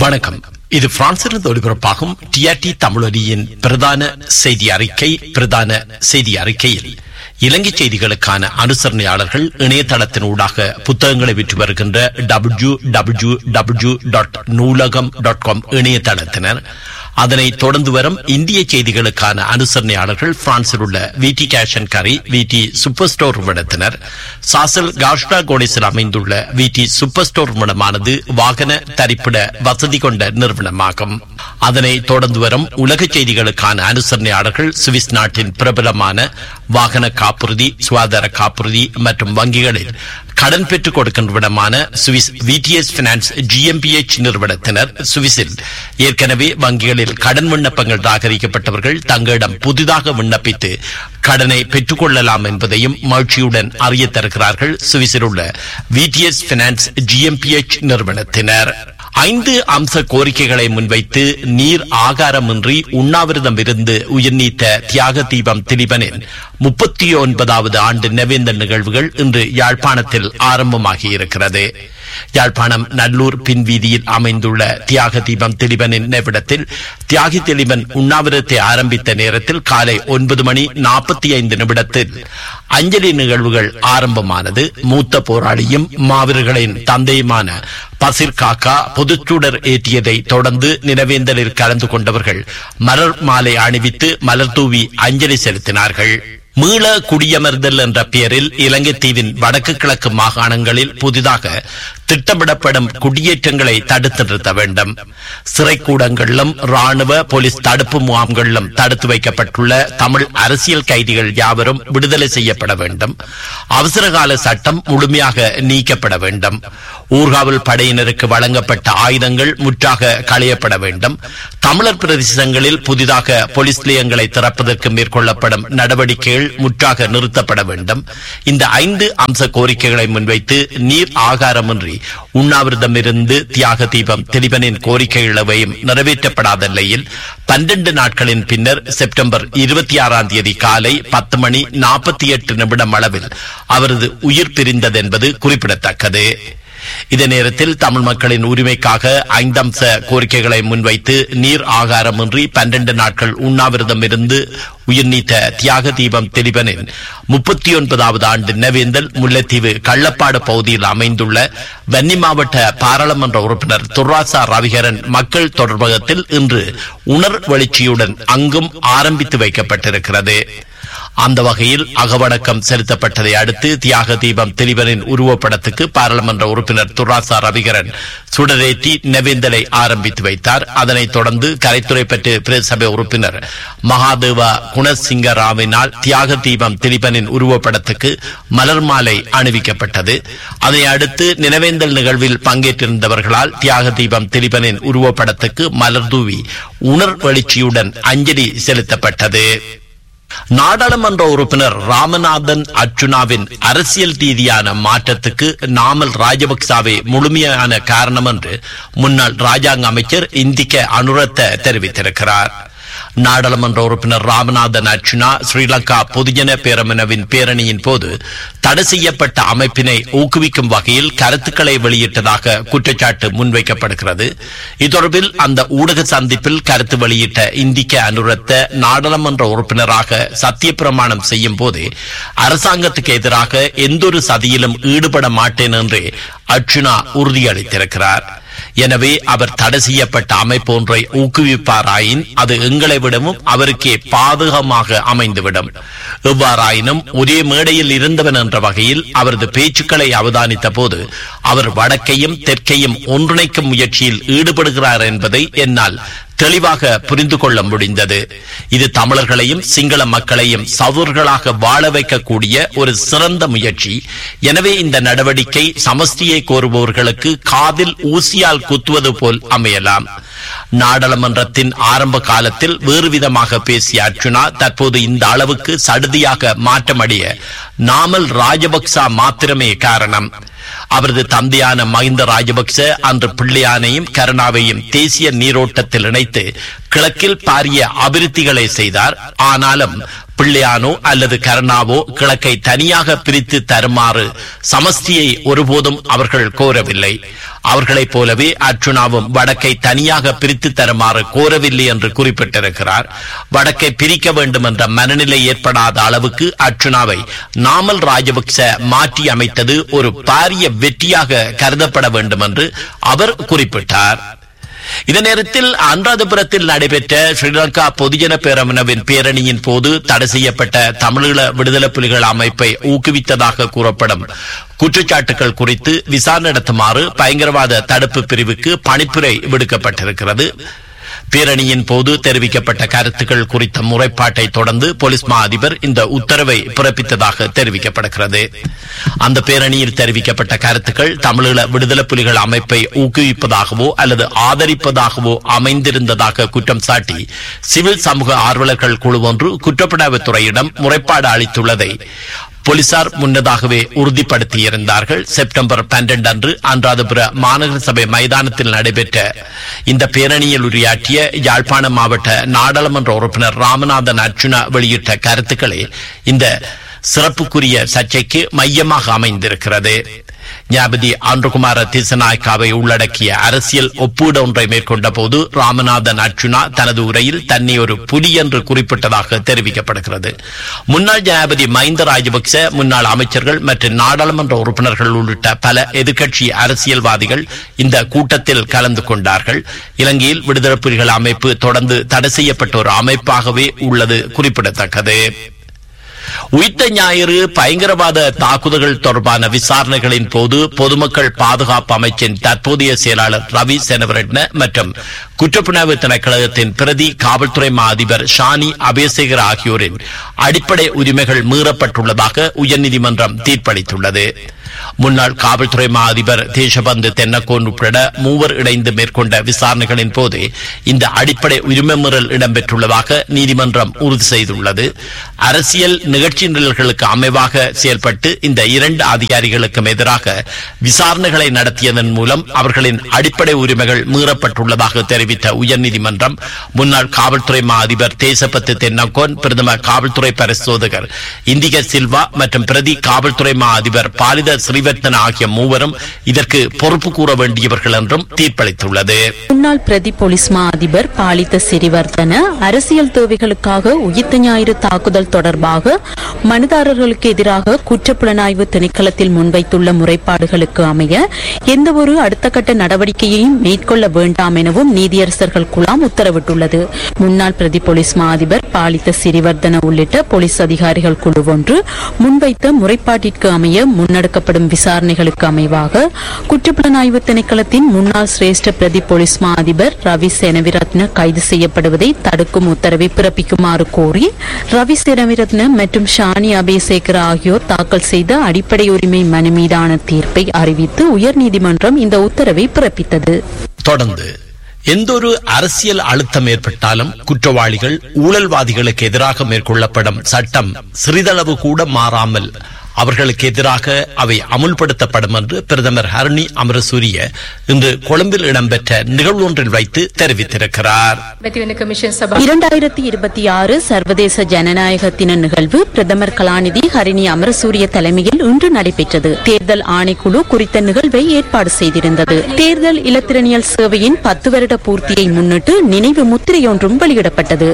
வணக்கம் இது பிரான்சிலிருந்து ஒளிபரப்பாகும் டிஆர்டி தமிழொலியின் பிரதான செய்தி அறிக்கை பிரதான செய்தி அறிக்கையில் இலங்கை செய்திகளுக்கான அனுசரணையாளர்கள் இணையதளத்தின் ஊடாக புத்தகங்களை விற்று வருகின்ற W W W dot Noolaham dot com இணையதளத்தினர் அதனை தொடர்ந்து வரும் இந்திய செய்திகளுக்கான அனுசரணையாளர்கள் பிரான்சில் உள்ள விடி கேஷ் அண்ட் கரி விடி சூப்பர் ஸ்டோர் நிறுவனத்தினர் சாசல் காஷ்டா கோடேசில் அமைந்துள்ள விடி சூப்பர் ஸ்டோர் நிறுவனமானது வாகன தரிப்பிட வசதி கொண்ட நிறுவனமாகும் அதனை தொடர்ந்து வரும் உலக செய்திகளுக்கான அனுசரணையாளர்கள் சுவிஸ் நாட்டின் பிரபலமான வாகன காப்புறுதி சுகாதார காப்புறுதி மற்றும் வங்கிகளில் கடன் பெற்றுக் கொடுக்கின்ற விடமான சுவிஸ் விடிஎஸ் பினான்ஸ் ஜிஎம்பிஎச் நிறுவனத்தினர் சுவிஸில் ஏற்கனவே வங்கிகளில் கடன் விண்ணப்பங்கள் ராகரிக்கப்பட்டவர்கள் தங்களிடம் புதிதாக விண்ணப்பித்து கடனை பெற்றுக் கொள்ளலாம் என்பதையும் மகிழ்ச்சியுடன் அறிய தருகிறார்கள் சுவிஸில் உள்ள விடிஎஸ் பினான்ஸ் ஜிஎம்பிஎச் நிறுவனத்தினர் ஐந்து அம்ச கோரிக்கைகளை முன்வைத்து நீர் ஆகாரமின்றி உண்ணாவிரதம் இருந்து உயிர்நீத்த தியாக தீபம் திலீபனின் முப்பத்தி ஒன்பதாவது ஆண்டு நவேந்தல் நிகழ்வுகள் இன்று யாழ்ப்பாணத்தில் ஆரம்பமாகி இருக்கிறது யாழ்ப்பாணம் நல்லூர் பின்வீதியில் அமைந்துள்ள தியாக தீபம் திலீபனின் நினைவிடத்தில் தியாகி திலீபன் உண்ணாவிரத்தை ஆரம்பித்த நேரத்தில் காலை ஒன்பது மணி நாற்பத்தி ஐந்து நிமிடத்தில் அஞ்சலி நிகழ்வுகள் ஆரம்பமானது மூத்த போராளியும் மாவீரர்களின் தந்தையுமான பசிர் காக்கா பொதுச்சூடர் ஏற்றியதை தொடர்ந்து நினைவேந்தலில் கலந்து கொண்டவர்கள் மலர் மாலை அணிவித்து மலர் தூவி அஞ்சலி செலுத்தினார்கள் மீள குடியமர்தல் என்ற பெயரில் இலங்கை தீவின் வடக்கு கிழக்கு மாகாணங்களில் புதிதாக திட்டமிடப்படும் குடியேற்றங்களை தடுத்து நிறுத்த வேண்டும் சிறைக்கூடங்களிலும் ராணுவ போலீஸ் தடுப்பு முகாம்களிலும் தடுத்து வைக்கப்பட்டுள்ள தமிழ் அரசியல் கைதிகள் யாவரும் விடுதலை செய்யப்பட வேண்டும் அவசரகால சட்டம் முழுமையாக நீக்கப்பட வேண்டும் ஊர்காவல் படையினருக்கு வழங்கப்பட்ட ஆயுதங்கள் முற்றாக களையப்பட வேண்டும் தமிழர் பிரதேசங்களில் புதிதாக போலீஸ் நிலையங்களை திறப்பதற்கு மேற்கொள்ளப்படும் நடவடிக்கைகள் முற்றாக நிறுத்தப்பட வேண்டும் இந்த ஐந்து அம்ச கோரிக்கைகளை முன்வைத்து நீர் ஆகாரமின்றி உண்ணாவிரதம் இருந்து தியாக தீபம் திலீபனின் கோரிக்கைகளவையும் நிறைவேற்றப்படாத நிலையில் பன்னிரண்டு நாட்களின் பின்னர் செப்டம்பர் இருபத்தி ஆறாம் தேதி காலை பத்து மணி நாற்பத்தி எட்டு நிமிடம் அளவில் அவரது உயிர் பிரிந்தது என்பது குறிப்பிடத்தக்கது இதே நேரத்தில் தமிழ் மக்களின் உரிமைக்காக ஐந்தம்ச கோரிக்கைகளை முன்வைத்து நீர் ஆகாரமின்றி பன்னிரண்டு நாட்கள் உண்ணாவிரதம் இருந்து உயிர்நீத்த தியாக தீபம் திலீபனின் முப்பத்தி ஒன்பதாவது ஆண்டு நினைவேந்தல் முல்லைத்தீவு கள்ளப்பாடு பகுதியில் அமைந்துள்ள வன்னி மாவட்ட பாராளுமன்ற உறுப்பினர் துர்ராசா ரவிகரன் மக்கள் தொடர்பகத்தில் இன்று உணர் வெளிச்சியுடன் அங்கும் ஆரம்பித்து வைக்கப்பட்டிருக்கிறது அந்த வகையில் அகவணக்கம் செலுத்தப்பட்டதை அடுத்து தியாக தீபம் திலீபனின் உருவப்படத்துக்கு பாராளுமன்ற உறுப்பினர் துராசா ரவிகரன் சுடரேற்றி நெவேந்தலை ஆரம்பித்து வைத்தார் அதனைத் தொடர்ந்து கலைத்துறை பற்றி பிரதேசபை உறுப்பினர் மகாதேவா குணசிங்க ராவினால் தியாக தீபம் திலீபனின் உருவப்படத்துக்கு மலர் மாலை அணிவிக்கப்பட்டது அதை அடுத்து நினைவேந்தல் நிகழ்வில் பங்கேற்றிருந்தவர்களால் தியாக தீபம் திலீபனின் உருவப்படத்துக்கு மலர் தூவி உணர் வெளிச்சியுடன் அஞ்சலி செலுத்தப்பட்டது நாடாளுமன்ற உறுப்பினர் ராமநாதன் அர்ச்சுனாவின் அரசியல் ரீதியான மாற்றத்துக்கு நாமல் ராஜபக்சாவே முழுமையான காரணம் என்று முன்னாள் ராஜாங்க அமைச்சர் இந்திக்க அனுரத்த தெரிவித்திருக்கிறார் நாடாளுமன்ற உறுப்பினர் ராமநாதன் அர்ச்சுனா ஸ்ரீலங்கா பொதுஜன பேரமனவின் பேரணியின் போது தடை செய்யப்பட்ட அமைப்பினை ஊக்குவிக்கும் வகையில் கருத்துக்களை வெளியிட்டதாக குற்றச்சாட்டு முன்வைக்கப்படுகிறது இத்தொடர்பில் அந்த ஊடக சந்திப்பில் கருத்து வெளியிட்ட இந்திக்க அனுரத்த நாடாளுமன்ற உறுப்பினராக சத்திய பிரமாணம் செய்யும் போது அரசாங்கத்துக்கு எதிராக எந்தொரு சதியிலும் ஈடுபட மாட்டேன் என்று அர்ச்சுனா உறுதியளித்திருக்கிறார் எனவே அவர் தடை செய்யப்பட்ட அமைப்பு ஒன்றை ஊக்குவிப்பாராயின் அது எங்களை விடவும் அவருக்கே பாதகமாக அமைந்துவிடும் எவ்வாறாயினும் ஒரே மேடையில் இருந்தவன் என்ற வகையில் அவரது பேச்சுக்களை அவதானித்த போது அவர் வடக்கையும் தெற்கையும் ஒன்றிணைக்கும் முயற்சியில் ஈடுபடுகிறார் என்பதை என்னால் தெளிவாக புரிந்து கொள்ள முடிந்தது இது தமிழர்களையும் சிங்கள மக்களையும் சதுர்களாக வாழ வைக்கக்கூடிய ஒரு சிறந்த முயற்சி எனவே இந்த நடவடிக்கை சமஸ்தியை கோருபவர்களுக்கு காதில் ஊசியால் குத்துவது போல் அமையலாம் நாடாளுமன்றத்தின் ஆரம்ப காலத்தில் வேறு விதமாக பேசிய அர்ச்சுனா தற்போது இந்த அளவுக்கு சடுதியாக மாற்றமடைய நாமல் ராஜபக்சா மாத்திரமே காரணம் அவரது தந்தையான மஹிந்த ராஜபக்ச அன்று பிள்ளையானையும் கருணாவையும் தேசிய நீரோட்டத்தில் இணைத்து கிழக்கில் பாரிய அபிவிருத்திகளை செய்தார் ஆனாலும் பிள்ளையானோ அல்லது கருணாவோ கிழக்கை தனியாக பிரித்து தருமாறு சமஸ்தியை ஒருபோதும் அவர்கள் கோரவில்லை அவர்களைப் போலவே அர்ச்சுனாவும் வடக்கை தனியாக பிரித்து தருமாறு கோரவில்லை என்று குறிப்பிட்டிருக்கிறார் வடக்கை பிரிக்க வேண்டும் என்ற மனநிலை ஏற்படாத அளவுக்கு அர்ச்சுனாவை நாமல் ராஜபக்ச மாற்றி அமைத்தது ஒரு பாரிய வெற்றியாக கருதப்பட வேண்டும் என்று அவர் குறிப்பிட்டார் இந்த நேரத்தில் அனுராதபுரத்தில் நடைபெற்ற ஸ்ரீலங்கா பொதுஜன பேரமுனவின் பேரணியின் போது தடை செய்யப்பட்ட தமிழீழ விடுதலை புலிகள் அமைப்பை ஊக்குவித்ததாக கூறப்படும் குற்றச்சாட்டுகள் குறித்து விசாரணை நடத்துமாறு பயங்கரவாத தடுப்பு பிரிவுக்கு பணிப்புரை விடுக்கப்பட்டிருக்கிறது பேரணியின் போது தெரிவிக்கப்பட்ட கருத்துக்கள் குறித்த முறைப்பாட்டை தொடர்ந்து போலீஸ் மா அதிபர் இந்த உத்தரவை பிறப்பித்ததாக தெரிவிக்கப்படுகிறது அந்த பேரணியில் தெரிவிக்கப்பட்ட கருத்துக்கள் தமிழீழ விடுதலை புலிகள் அமைப்பை ஊக்குவிப்பதாகவோ அல்லது ஆதரிப்பதாகவோ அமைந்திருந்ததாக குற்றம் சாட்டி சிவில் சமூக ஆர்வலர்கள் குழு ஒன்று குற்றப்புலனாய்வுத் துறையிடம் முறைப்பாடு அளித்துள்ளதை போலீசார் முன்னதாகவே உறுதிப்படுத்தியிருந்தார்கள் செப்டம்பர் பன்னிரண்டு அன்று அனுராதபுர மாநகர சபை மைதானத்தில் நடைபெற்ற இந்த பேரணியில் உரையாற்றிய யாழ்ப்பாண மாவட்ட நாடாளுமன்ற உறுப்பினர் ராமநாதன் அர்ச்சுனா வெளியிட்ட கருத்துக்களே இந்த சிறப்புக்குரிய சர்ச்சைக்கு மையமாக அமைந்திருக்கிறது ஞாபதி ஆண்டுகுமார திசநாயக்காவை உள்ளடக்கிய அரசியல் ஒப்பீடு ஒன்றை மேற்கொண்ட போது ராமநாதன் அர்ச்சுனா தனது உரையில் தன்னை ஒரு புலி என்று குறிப்பிட்டதாக தெரிவிக்கப்படுகிறது முன்னாள் ஜனாபதி மஹிந்த ராஜபக்ச முன்னாள் அமைச்சர்கள் மற்றும் நாடாளுமன்ற உறுப்பினர்கள் உள்ளிட்ட பல எதிர்க்கட்சி அரசியல்வாதிகள் இந்த கூட்டத்தில் கலந்து கொண்டார்கள் இலங்கையில் விடுதலை புலிகள் அமைப்பு தொடர்ந்து தடை செய்யப்பட்ட ஒரு அமைப்பாகவே உள்ளது குறிப்பிடத்தக்கது உயிர்த்த ஞாயிறு பயங்கரவாத தாக்குதல்கள் தொடர்பான விசாரணைகளின் போது பொதுமக்கள் பாதுகாப்பு அமைச்சின் தற்போதைய செயலாளர் ரவி செனவரட்ன மற்றும் குற்றப்புலனாய்வு திணைக்களத்தின் பிரதி காவல்துறை மா அதிபர் ஷானி அபேசேகர் ஆகியோரின் அடிப்படை உரிமைகள் மீறப்பட்டுள்ளதாக உயர்நீதிமன்றம் தீர்ப்பளித்துள்ளது முன்னாள் காவல்துறை மா அதிபர் தேசபந்து தென்னக்கோன் உட்பட மூவர் இணைந்து மேற்கொண்ட விசாரணைகளின் போது இந்த அடிப்படை உரிமை மீறல் இடம்பெற்றுள்ளதாக நீதிமன்றம் உறுதி செய்துள்ளது அரசியல் நிகழ்ச்சி நிரல்களுக்கு அமைவாக செயல்பட்டு இந்த இரண்டு அதிகாரிகளுக்கும் எதிராக விசாரணைகளை நடத்தியதன் மூலம் அவர்களின் அடிப்படை உரிமைகள் மீறப்பட்டுள்ளதாக தெரிவித்த உயர்நீதிமன்றம் முன்னாள் காவல்துறை மா அதிபர் தேசபத்து தென்னக்கோன் பிரதம காவல்துறை பரிசோதகர் இந்திக சில்வா மற்றும் பிரதி காவல்துறை மா அதிபர் பாலித ஸ்ரீவர்த்தன் ஆகிய மூவரும் இதற்கு பொறுப்பு கூற வேண்டியவர்கள் என்றும் தீர்ப்பளித்துள்ளது முன்னாள் பிரதி போலீஸ் மா அதிபர் பாலித்த சிறிவர்த்தன அரசியல் தேவைகளுக்காக உயிர்த்த ஞாயிறு தாக்குதல் தொடர்பாக மனுதாரர்களுக்கு எதிராக குற்றப்புலனாய்வு திணைக்களத்தில் முன்வைத்துள்ள முறைப்பாடுகளுக்கு அமைய எந்தவொரு அடுத்த கட்ட நடவடிக்கையையும் மேற்கொள்ள வேண்டாம் எனவும் நீதியரசர்கள் குழாம் உத்தரவிட்டுள்ளது முன்னாள் பிரதி போலீஸ் மா அதிபர் பாலித்த சிறிவர்தன உள்ளிட்ட போலீஸ் அதிகாரிகள் குழு ஒன்று முன்வைத்த முறைப்பாட்டிற்கு அமைய முன்னெடுக்கப்படும் விசாரணைகளுக்கு அமைவாக குற்றப்புலனாய்வு திணைக்களத்தின் முன்னாள் சிரேஷ்ட பிரதி போலீஸ் மா அதிபர் ரவி சேனவிரத்ன கைது செய்யப்படுவதை தடுக்கும் உத்தரவை பிறப்பிக்குமாறு கோரி ரவி சேனவிரத்ன மற்றும் ஷானி அபேசேகர் ஆகியோர் தாக்கல் செய்த அடிப்படை உரிமை மனு மீதான தீர்ப்பை அறிவித்து உயர்நீதிமன்றம் இந்த உத்தரவை பிறப்பித்தது தொடர்ந்து எந்தொரு அரசியல் அழுத்தம் ஏற்பட்டாலும் குற்றவாளிகள் ஊழல்வாதிகளுக்கு எதிராக மேற்கொள்ளப்படும் சட்டம் சிறிதளவு கூட மாறாமல் அவர்களுக்கு எதிராக அவை அமுல்படுத்தப்படும் என்று பிரதமர் ஹரணி அமரசூரிய இன்று கொழும்பில் இடம்பெற்ற நிகழ்வு ஒன்றில் வைத்து தெரிவித்திருக்கிறார் මැතිවන කමිෂන් සභා இரண்டாயிரத்தி இருபத்தி ஆறு சர்வதேச ஜனநாயக தின நிகழ்வு பிரதமர் கலாநிதி ஹரிணி அமரசூரிய தலைமையில் இன்று நடைபெற்றது தேர்தல் ஆணைக்குழு குறித்த நிகழ்வை ஏற்பாடு செய்திருந்தது தேர்தல் இலத்திரனியல் சேவையின் பத்து வருட பூர்த்தியை முன்னிட்டு நினைவு முத்திரையொன்றும் வெளியிடப்பட்டது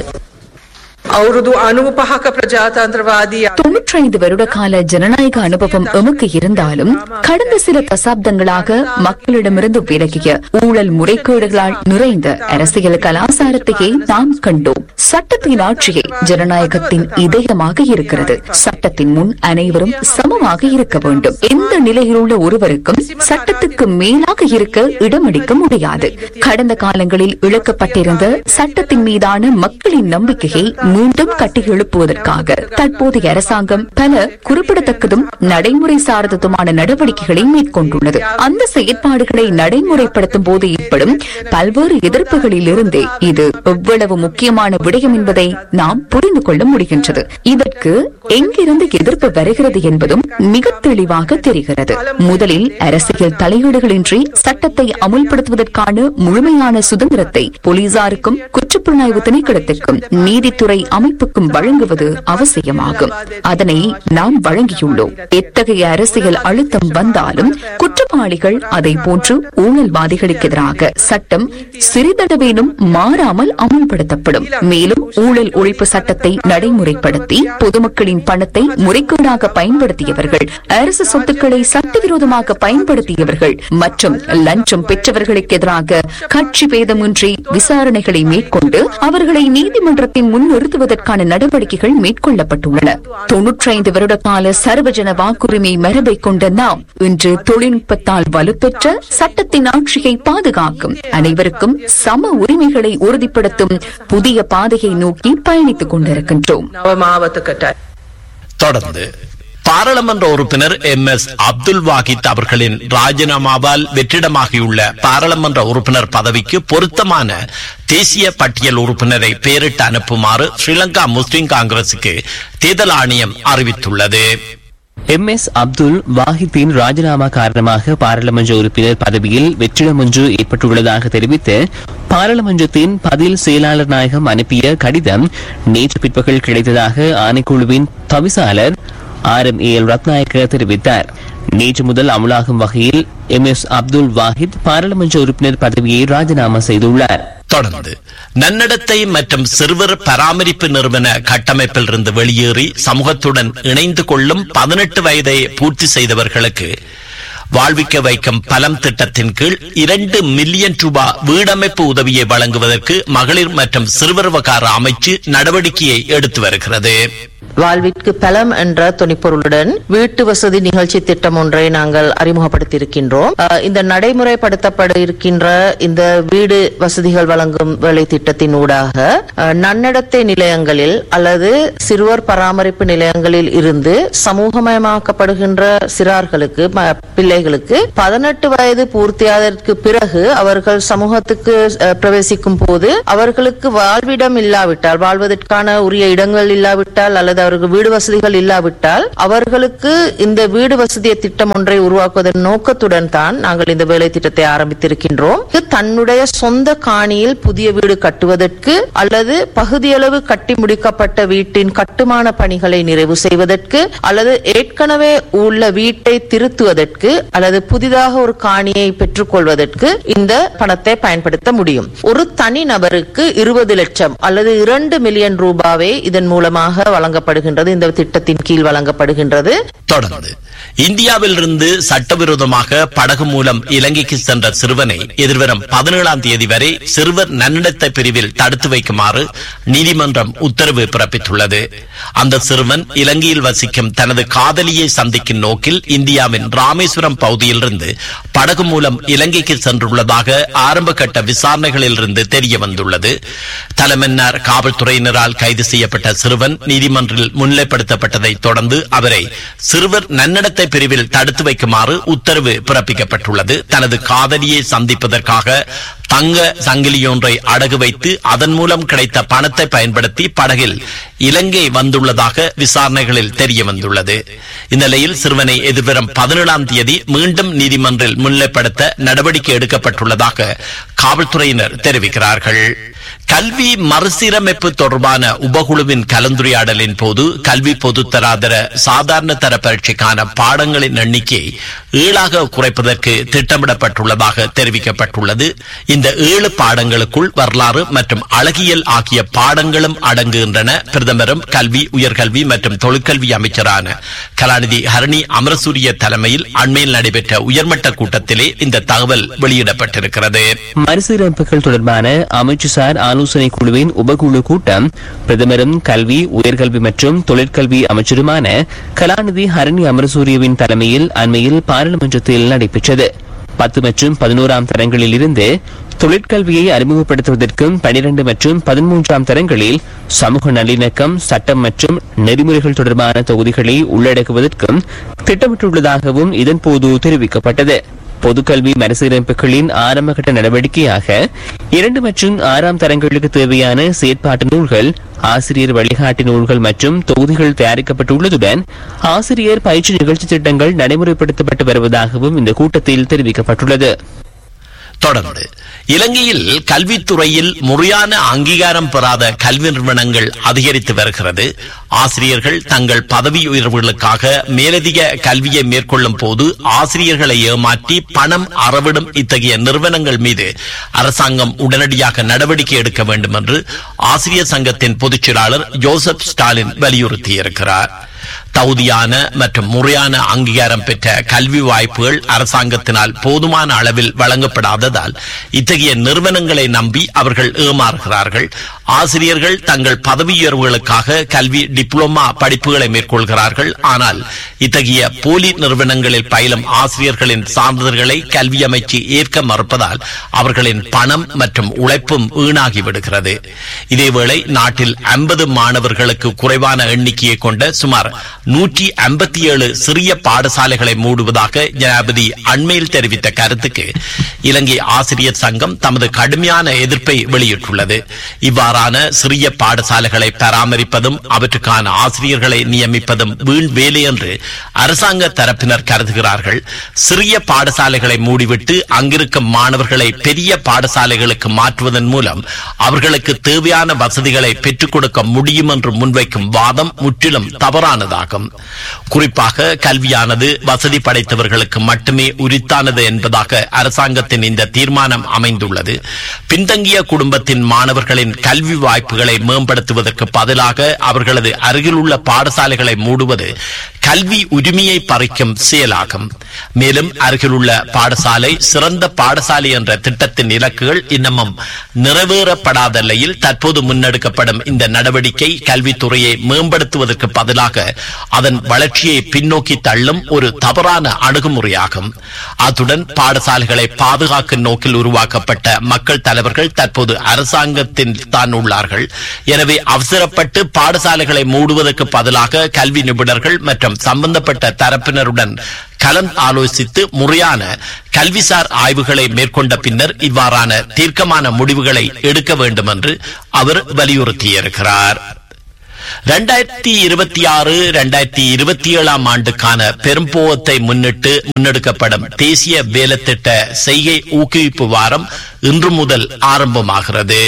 අවුරුදු අනුව පහක ප්‍රජාතන්ත්‍රවාදී தொன்னூற்றைந்து வருட கால ஜனநாயக அனுபவம் எமக்கு இருந்தாலும் கடந்த சில தசாப்தங்களாக மக்களிடமிருந்து விலகிய ஊழல் முறைகேடுகளால் நிறைந்த அரசியல் கலாச்சாரத்தையே நாம் கண்டோம் சட்டத்தின் ஆட்சியே ஜனநாயகத்தின் இதயமாக இருக்கிறது சட்டத்தின் முன் அனைவரும் சமமாக இருக்க வேண்டும் எந்த நிலையில் உள்ள ஒருவருக்கும் சட்டத்துக்கு மேலாக இருக்க இடமளிக்க முடியாது கடந்த காலங்களில் இழக்கப்பட்டிருந்த சட்டத்தின் மீதான மக்களின் நம்பிக்கையை மீண்டும் கட்டி எழுப்புவதற்காக தற்போதைய அரசாங்கம் பல குறிப்பிடத்தக்கதும் நடைமுறை சார்ந்ததுமான நடவடிக்கைகளை மேற்கொண்டுள்ளது அந்த செயற்பாடுகளை நடைமுறைப்படுத்தும் போது ஏற்படும் பல்வேறு எதிர்ப்புகளில் இருந்தே இது எவ்வளவு முக்கியமான விடயம் என்பதை நாம் புரிந்து கொள்ள முடிகின்றது இதற்கு எங்கிருந்து எதிர்ப்பு வருகிறது என்பதும் மிக தெளிவாக தெரிகிறது முதலில் அரசியல் தலையீடுகளின்றி சட்டத்தை அமுல்படுத்துவதற்கான முழுமையான சுதந்திரத்தை போலீசாருக்கும் குற்ற குற்றப்புலனாய்வு திணைக்களத்திற்கும் நீதித்துறை அமைப்புக்கும் வழங்குவது அவசியமாகும் அதனை நாம் வழங்கியுள்ளோம் எத்தகைய அரசியல் அழுத்தம் வந்தாலும் குற்றவாளிகள் அதை போன்று ஊழல்வாதிகளுக்கு எதிராக சட்டம் சிறிதளவேனும் மாறாமல் அமுல்படுத்தப்படும் மேலும் ஊழல் ஒழிப்பு சட்டத்தை நடைமுறைப்படுத்தி பொதுமக்களின் பணத்தை முறைகேடாக பயன்படுத்தியவர்கள் அரசு சொத்துக்களை சட்டவிரோதமாக பயன்படுத்தியவர்கள் மற்றும் லஞ்சம் பெற்றவர்களுக்கு எதிராக கட்சி பேதமின்றி விசாரணைகளை மேற்கொண்டு அவர்களை நீதிமன்றத்தின் முன் நிறுத்துவதற்கான நடவடிக்கைகள் மேற்கொள்ளப்பட்டுள்ளன தொன்னூற்றி ஐந்து வருட கால சர்வஜன வாக்குரிமை மரபை கொண்ட நாம் இன்று தொழில்நுட்பத்தால் வலுப்பெற்ற சட்டத்தின் ஆட்சியை பாதுகாக்கும் அனைவருக்கும் சம உரிமைகளை உறுதிப்படுத்தும் புதிய பாதையை நோக்கி பயணித்துக் கொண்டிருக்கின்றோம் නව මාවතකට தொடர்ந்து பாராளுமன்ற உறுப்பினர் எம் எஸ் அப்துல் வாகித் அவர்களின் ராஜினாமாவால் வெற்றிடமாகியுள்ள பாராளுமன்ற உறுப்பினர் பதவிக்கு பொருத்தமான தேசிய பட்டியல் உறுப்பினரை பெயரிட்டு அனுப்புமாறு ஸ்ரீலங்கா முஸ்லிம் காங்கிரசுக்கு தேர்தல் ஆணையம் அறிவித்துள்ளது எம் எஸ் அப்துல் வாஹித்தின் ராஜினாமா காரணமாக பாராளுமன்ற உறுப்பினர் பதவியில் வெற்றிடம் ஒன்று ஏற்பட்டுள்ளதாக தெரிவித்து பாராளுமன்றத்தின் பதில் செயலாளர் நாயகம் அனுப்பிய கடிதம் நேற்று பிற்பகல் கிடைத்ததாக ஆணைக்குழுவின் தவிசாளர் R M A L Ratnayake தெரிவித்தார் நேற்று முதல் அமலாகும் வகையில் எம் எஸ் அப்துல் வாஹித் பாராளுமன்ற உறுப்பினர் பதவியை ராஜினாமா செய்துள்ளார் தொடர்ந்து நன்னடத்தை மற்றும் சிறுவர் பராமரிப்பு நிறுவன கட்டமைப்பில் இருந்து வெளியேறி சமூகத்துடன் இணைந்து கொள்ளும் பதினெட்டு வயதை பூர்த்தி செய்தவர்களுக்கு வாழ்விக்க வைக்கும் பலம் திட்டத்தின் கீழ் இரண்டு மில்லியன் ரூபாய் வீடமைப்பு உதவியை வழங்குவதற்கு மகளிர் மற்றும் சிறுவர் விவகார அமைச்சு நடவடிக்கையை எடுத்து வருகிறது வாழ்விற்கு பலம் என்ற துணிப்பொருளுடன் வீட்டு வசதி நிகழ்ச்சி திட்டம் ஒன்றை நாங்கள் அறிமுகப்படுத்தியிருக்கின்றோம் அஹ், இந்த நடைமுறைப்படுத்தப்பட இருக்கின்ற இந்த வீடு வசதிகள் வழங்கும் வேலை திட்டத்தின் ஊடாக அஹ், நன்னடத்தை நிலையங்களில் அல்லது சிறுவர் பராமரிப்பு நிலையங்களில் இருந்து சமூகமயமாக்கப்படுகின்ற சிறார்களுக்கு ம- பிள்ளைகளுக்கு பதினெட்டு வயது பூர்த்தியாததற்கு பிறகு அவர்கள் சமூகத்துக்கு அஹ், பிரவேசிக்கும் போது அவர்களுக்கு வாழ்விடம் இல்லாவிட்டால் வாழ்வதற்கான உரிய இடங்கள் இல்லாவிட்டால் அல்லது அவருக்கு வீடு வசதிகள் இல்லாவிட்டால் அவர்களுக்கு இந்த வீடு வசதிய திட்டம் ஒன்றை உருவாக்குவதன் நோக்கத்துடன் தான் நாங்கள் இந்த வேலை திட்டத்தை ஆரம்பித்திருக்கின்றோம் இது தன்னுடைய சொந்த காணியில் புதிய வீடு கட்டுவதற்கு அல்லது பகுதியளவு கட்டி முடிக்கப்பட்ட வீட்டின் கட்டுமான பணிகளை நிறைவு செய்வதற்கு அல்லது ஏற்கனவே உள்ள வீட்டை திருத்துவதற்கு அல்லது புதிதாக ஒரு காணியை பெற்றுக்கொள்வதற்கு இந்த பணத்தை பயன்படுத்த முடியும் ஒரு தனி நபருக்கு இருபது லட்சம் அல்லது இரண்டு மில்லியன் ரூபாவே இதன் மூலமாக வழங்கப்படுகின்றது இந்த திட்டத்தின் கீழ் வழங்கப்படுகின்றது தொடர்ந்து இந்தியாவிலிருந்து சட்டவிரோதமாக படகு மூலம் இலங்கைக்கு சென்ற சிறுவனை எதிர்வரும் பதினேழாம் தேதி வரை சிறுவர் நன்னடத்தை பிரிவில் தடுத்து வைக்குமாறு நீதிமன்றம் உத்தரவு பிறப்பித்துள்ளது அந்த சிறுவன் இலங்கையில் வசிக்கும் தனது காதலியை சந்திக்கும் நோக்கில் இந்தியாவின் ராமேஸ்வரம் பகுதியிலிருந்து படகு மூலம் இலங்கைக்கு சென்றுள்ளதாக ஆரம்ப கட்ட விசாரணைகளில் இருந்து தெரிய வந்துள்ளது தலைமன்னார் காவல்துறையினரால் கைது செய்யப்பட்ட சிறுவன் நீதிமன்றில் முன்னிலைப்படுத்தப்பட்டதை தொடர்ந்து அவரை சிறுவர் நன்னடத்தை பிரிவில் தடுத்து வைக்குமாறு உத்தரவு பிறப்பிக்கப்பட்டுள்ளது தனது காதலியை சந்திப்பதற்காக தங்க சங்கிலியொன்றை அடகு வைத்து அதன் மூலம் கிடைத்த பணத்தை பயன்படுத்தி படகில் இலங்கை வந்துள்ளதாக விசாரணைகளில் தெரிய வந்துள்ளது இந்நிலையில் சிறுவனை எதிர்வரும் பதினேழாம் தேதி மீண்டும் நீதிமன்றில் முன்னிலைப்படுத்த நடவடிக்கை எடுக்கப்பட்டுள்ளதாக காவல்துறையினர் தெரிவிக்கிறார்கள் கல்வி மறுசீரமைப்பு தொடர்பான உபகுழுவின் கலந்துரையாடலின் போது கல்வி பொதுத்தராதர சாதாரண தர பரீட்சைக்கான பாடங்களின் எண்ணிக்கை ஏழாக குறைப்பதற்கு திட்டமிடப்பட்டுள்ளதாக தெரிவிக்கப்பட்டுள்ளது இந்த ஏழு பாடங்களுக்குள் வரலாறு மற்றும் அழகியல் ஆகிய பாடங்களும் அடங்குகின்றன பிரதமரும் கல்வி உயர்கல்வி மற்றும் தொழிற்கல்வி அமைச்சரான கலாநிதி ஹரணி அமரசூரிய தலைமையில் அண்மையில் நடைபெற்ற உயர்மட்ட கூட்டத்திலே இந்த தகவல் வெளியிடப்பட்டிருக்கிறது மறுசீரமைப்புகள் தொடர்பான அமைச்சுசார் ஆலோசனை குழுவின் உபகுழு கூட்டம் பிரதமரும் கல்வி உயர்கல்வி மற்றும் தொழிற்கல்வி அமைச்சருமான கலாநிதி ஹரணி அமரசூரியவின் தலைமையில் அண்மையில் பாராளுமன்றத்தில் நடைபெற்றது பத்து மற்றும் பதினோராம் தரங்களில் இருந்து தொழிற்கல்வியை அறிமுகப்படுத்துவதற்கும் பனிரெண்டு மற்றும் பதிமூன்றாம் தரங்களில் சமூக நல்லிணக்கம் சட்டம் மற்றும் நெறிமுறைகள் தொடர்பான தொகுதிகளை உள்ளடக்குவதற்கும் திட்டமிட்டுள்ளதாகவும் இதன்போது தெரிவிக்கப்பட்டது பொதுக்கல்வி மறுசீரமைப்புகளின் ஆரம்பகட்ட நடவடிக்கையாக இரண்டு மற்றும் ஆறாம் தரங்களுக்கு தேவையான செயற்பாட்டு நூல்கள் ஆசிரியர் வழிகாட்டி நூல்கள் மற்றும் தொகுதிகள் தயாரிக்கப்பட்டுள்ளதுடன் ஆசிரியர் பயிற்சி நிகழ்ச்சி திட்டங்கள் நடைமுறைப்படுத்தப்பட்டு வருவதாகவும் இந்த கூட்டத்தில் தெரிவிக்கப்பட்டுள்ளது தொடர்ந்து இலங்கையில் கல்வித்துறையில் முறையான அங்கீகாரம் பெறாத கல்வி நிறுவனங்கள் அதிகரித்து வருகிறது ஆசிரியர்கள் தங்கள் பதவி உயர்வுகளுக்காக மேலதிக கல்வியை மேற்கொள்ளும் போது ஆசிரியர்களை ஏமாற்றி பணம் அறவிடும் இத்தகைய நிறுவனங்கள் மீது அரசாங்கம் உடனடியாக நடவடிக்கை எடுக்க வேண்டும் என்று ஆசிரியர் சங்கத்தின் பொதுச் செயலாளர் ஜோசப் ஸ்டாலின் வலியுறுத்தியிருக்கிறார் தகுதியான மற்றும் முறையான அங்கீகாரம் பெற்ற கல்வி வாய்ப்புகள் அரசாங்கத்தினால் போதுமான அளவில் வழங்கப்படாததால் இத்தகைய நிறுவனங்களை நம்பி அவர்கள் ஏமாறுகிறார்கள் ஆசிரியர்கள் தங்கள் பதவி உயர்வுகளுக்காக கல்வி டிப்ளோமா படிப்புகளை மேற்கொள்கிறார்கள் ஆனால் இத்தகைய போலி நிறுவனங்களில் பயிலும் ஆசிரியர்களின் சான்றிதழ்களை கல்வி அமைச்சு ஏற்க மறுப்பதால் அவர்களின் பணம் மற்றும் உழைப்பும் வீணாகி விடுகிறது இதேவேளை நாட்டில் ஐம்பது மாணவர்களுக்கு குறைவான எண்ணிக்கையை கொண்ட சுமார் நூற்றி ஐம்பத்தி ஏழு சிறிய பாடசாலைகளை மூடுவதாக ஜனாபதி அண்மையில் தெரிவித்த கருத்துக்கு இலங்கை ஆசிரியர் சங்கம் தமது கடுமையான எதிர்ப்பை வெளியிட்டுள்ளது இவ்வாறான சிறிய பாடசாலைகளை பராமரிப்பதும் அவற்றுக்கான ஆசிரியர்களை நியமிப்பதும் வீண் வேலை என்று அரசாங்க தரப்பினர் கருதுகிறார்கள் சிறிய பாடசாலைகளை மூடிவிட்டு அங்கிருக்கும் மாணவர்களை பெரிய பாடசாலைகளுக்கு மாற்றுவதன் மூலம் அவர்களுக்கு தேவையான வசதிகளை பெற்றுக் கொடுக்க முடியும் என்று முன்வைக்கும் வாதம் முற்றிலும் தவறானதாகும் குறிப்பாக கல்வியானது வசதி படைத்தவர்களுக்கு மட்டுமே உரித்தானது என்பதாக அரசாங்கத்தின் இந்த தீர்மானம் அமைந்துள்ளது பின்தங்கிய குடும்பத்தின் மாணவர்களின் கல்வி வாய்ப்புகளை மேம்படுத்துவதற்கு பதிலாக அவர்களது அருகிலுள்ள பாடசாலைகளை மூடுவது கல்வி உரிமையை பறிக்கும் செயலாகும் மேலும் அருகிலுள்ள பாடசாலை சிறந்த பாடசாலை என்ற திட்டத்தின் இலக்குகள் இன்னமும் நிறைவேறப்படாத நிலையில் தற்போது முன்னெடுக்கப்படும் இந்த நடவடிக்கை கல்வித்துறையை மேம்படுத்துவதற்கு பதிலாக அதன் வளர்ச்சியை பின்னோக்கி தள்ளும் ஒரு தவறான அணுகுமுறையாகும் அத்துடன் பாடசாலைகளை பாதுகாக்கும் நோக்கில் உருவாக்கப்பட்ட மக்கள் தலைவர்கள் தற்போது அரசாங்கத்தில் தான் உள்ளார்கள் எனவே அவசரப்பட்டு பாடசாலைகளை மூடுவதற்கு பதிலாக கல்வி நிபுணர்கள் மற்றும் சம்பந்தப்பட்ட தரப்பினருடன் கலந்து ஆலோசித்து முறையான கல்விசார் ஆய்வுகளை மேற்கொண்ட பின்னர் இவ்வாறான தீர்க்கமான முடிவுகளை எடுக்க வேண்டும் என்று அவர் வலியுறுத்தியிருக்கிறார் ரெண்டாயிரத்தி இருபத்தி ஆறு ரெண்டாயிரத்தி இருபத்தி ஏழாம் ஆண்டுக்கான பெரும்போகத்தை முன்னிட்டு முன்னெடுக்கப்படும் தேசிய வேலைத்திட்ட செய்கை ஊக்குவிப்பு வாரம் இன்று முதல் ஆரம்பமாகிறது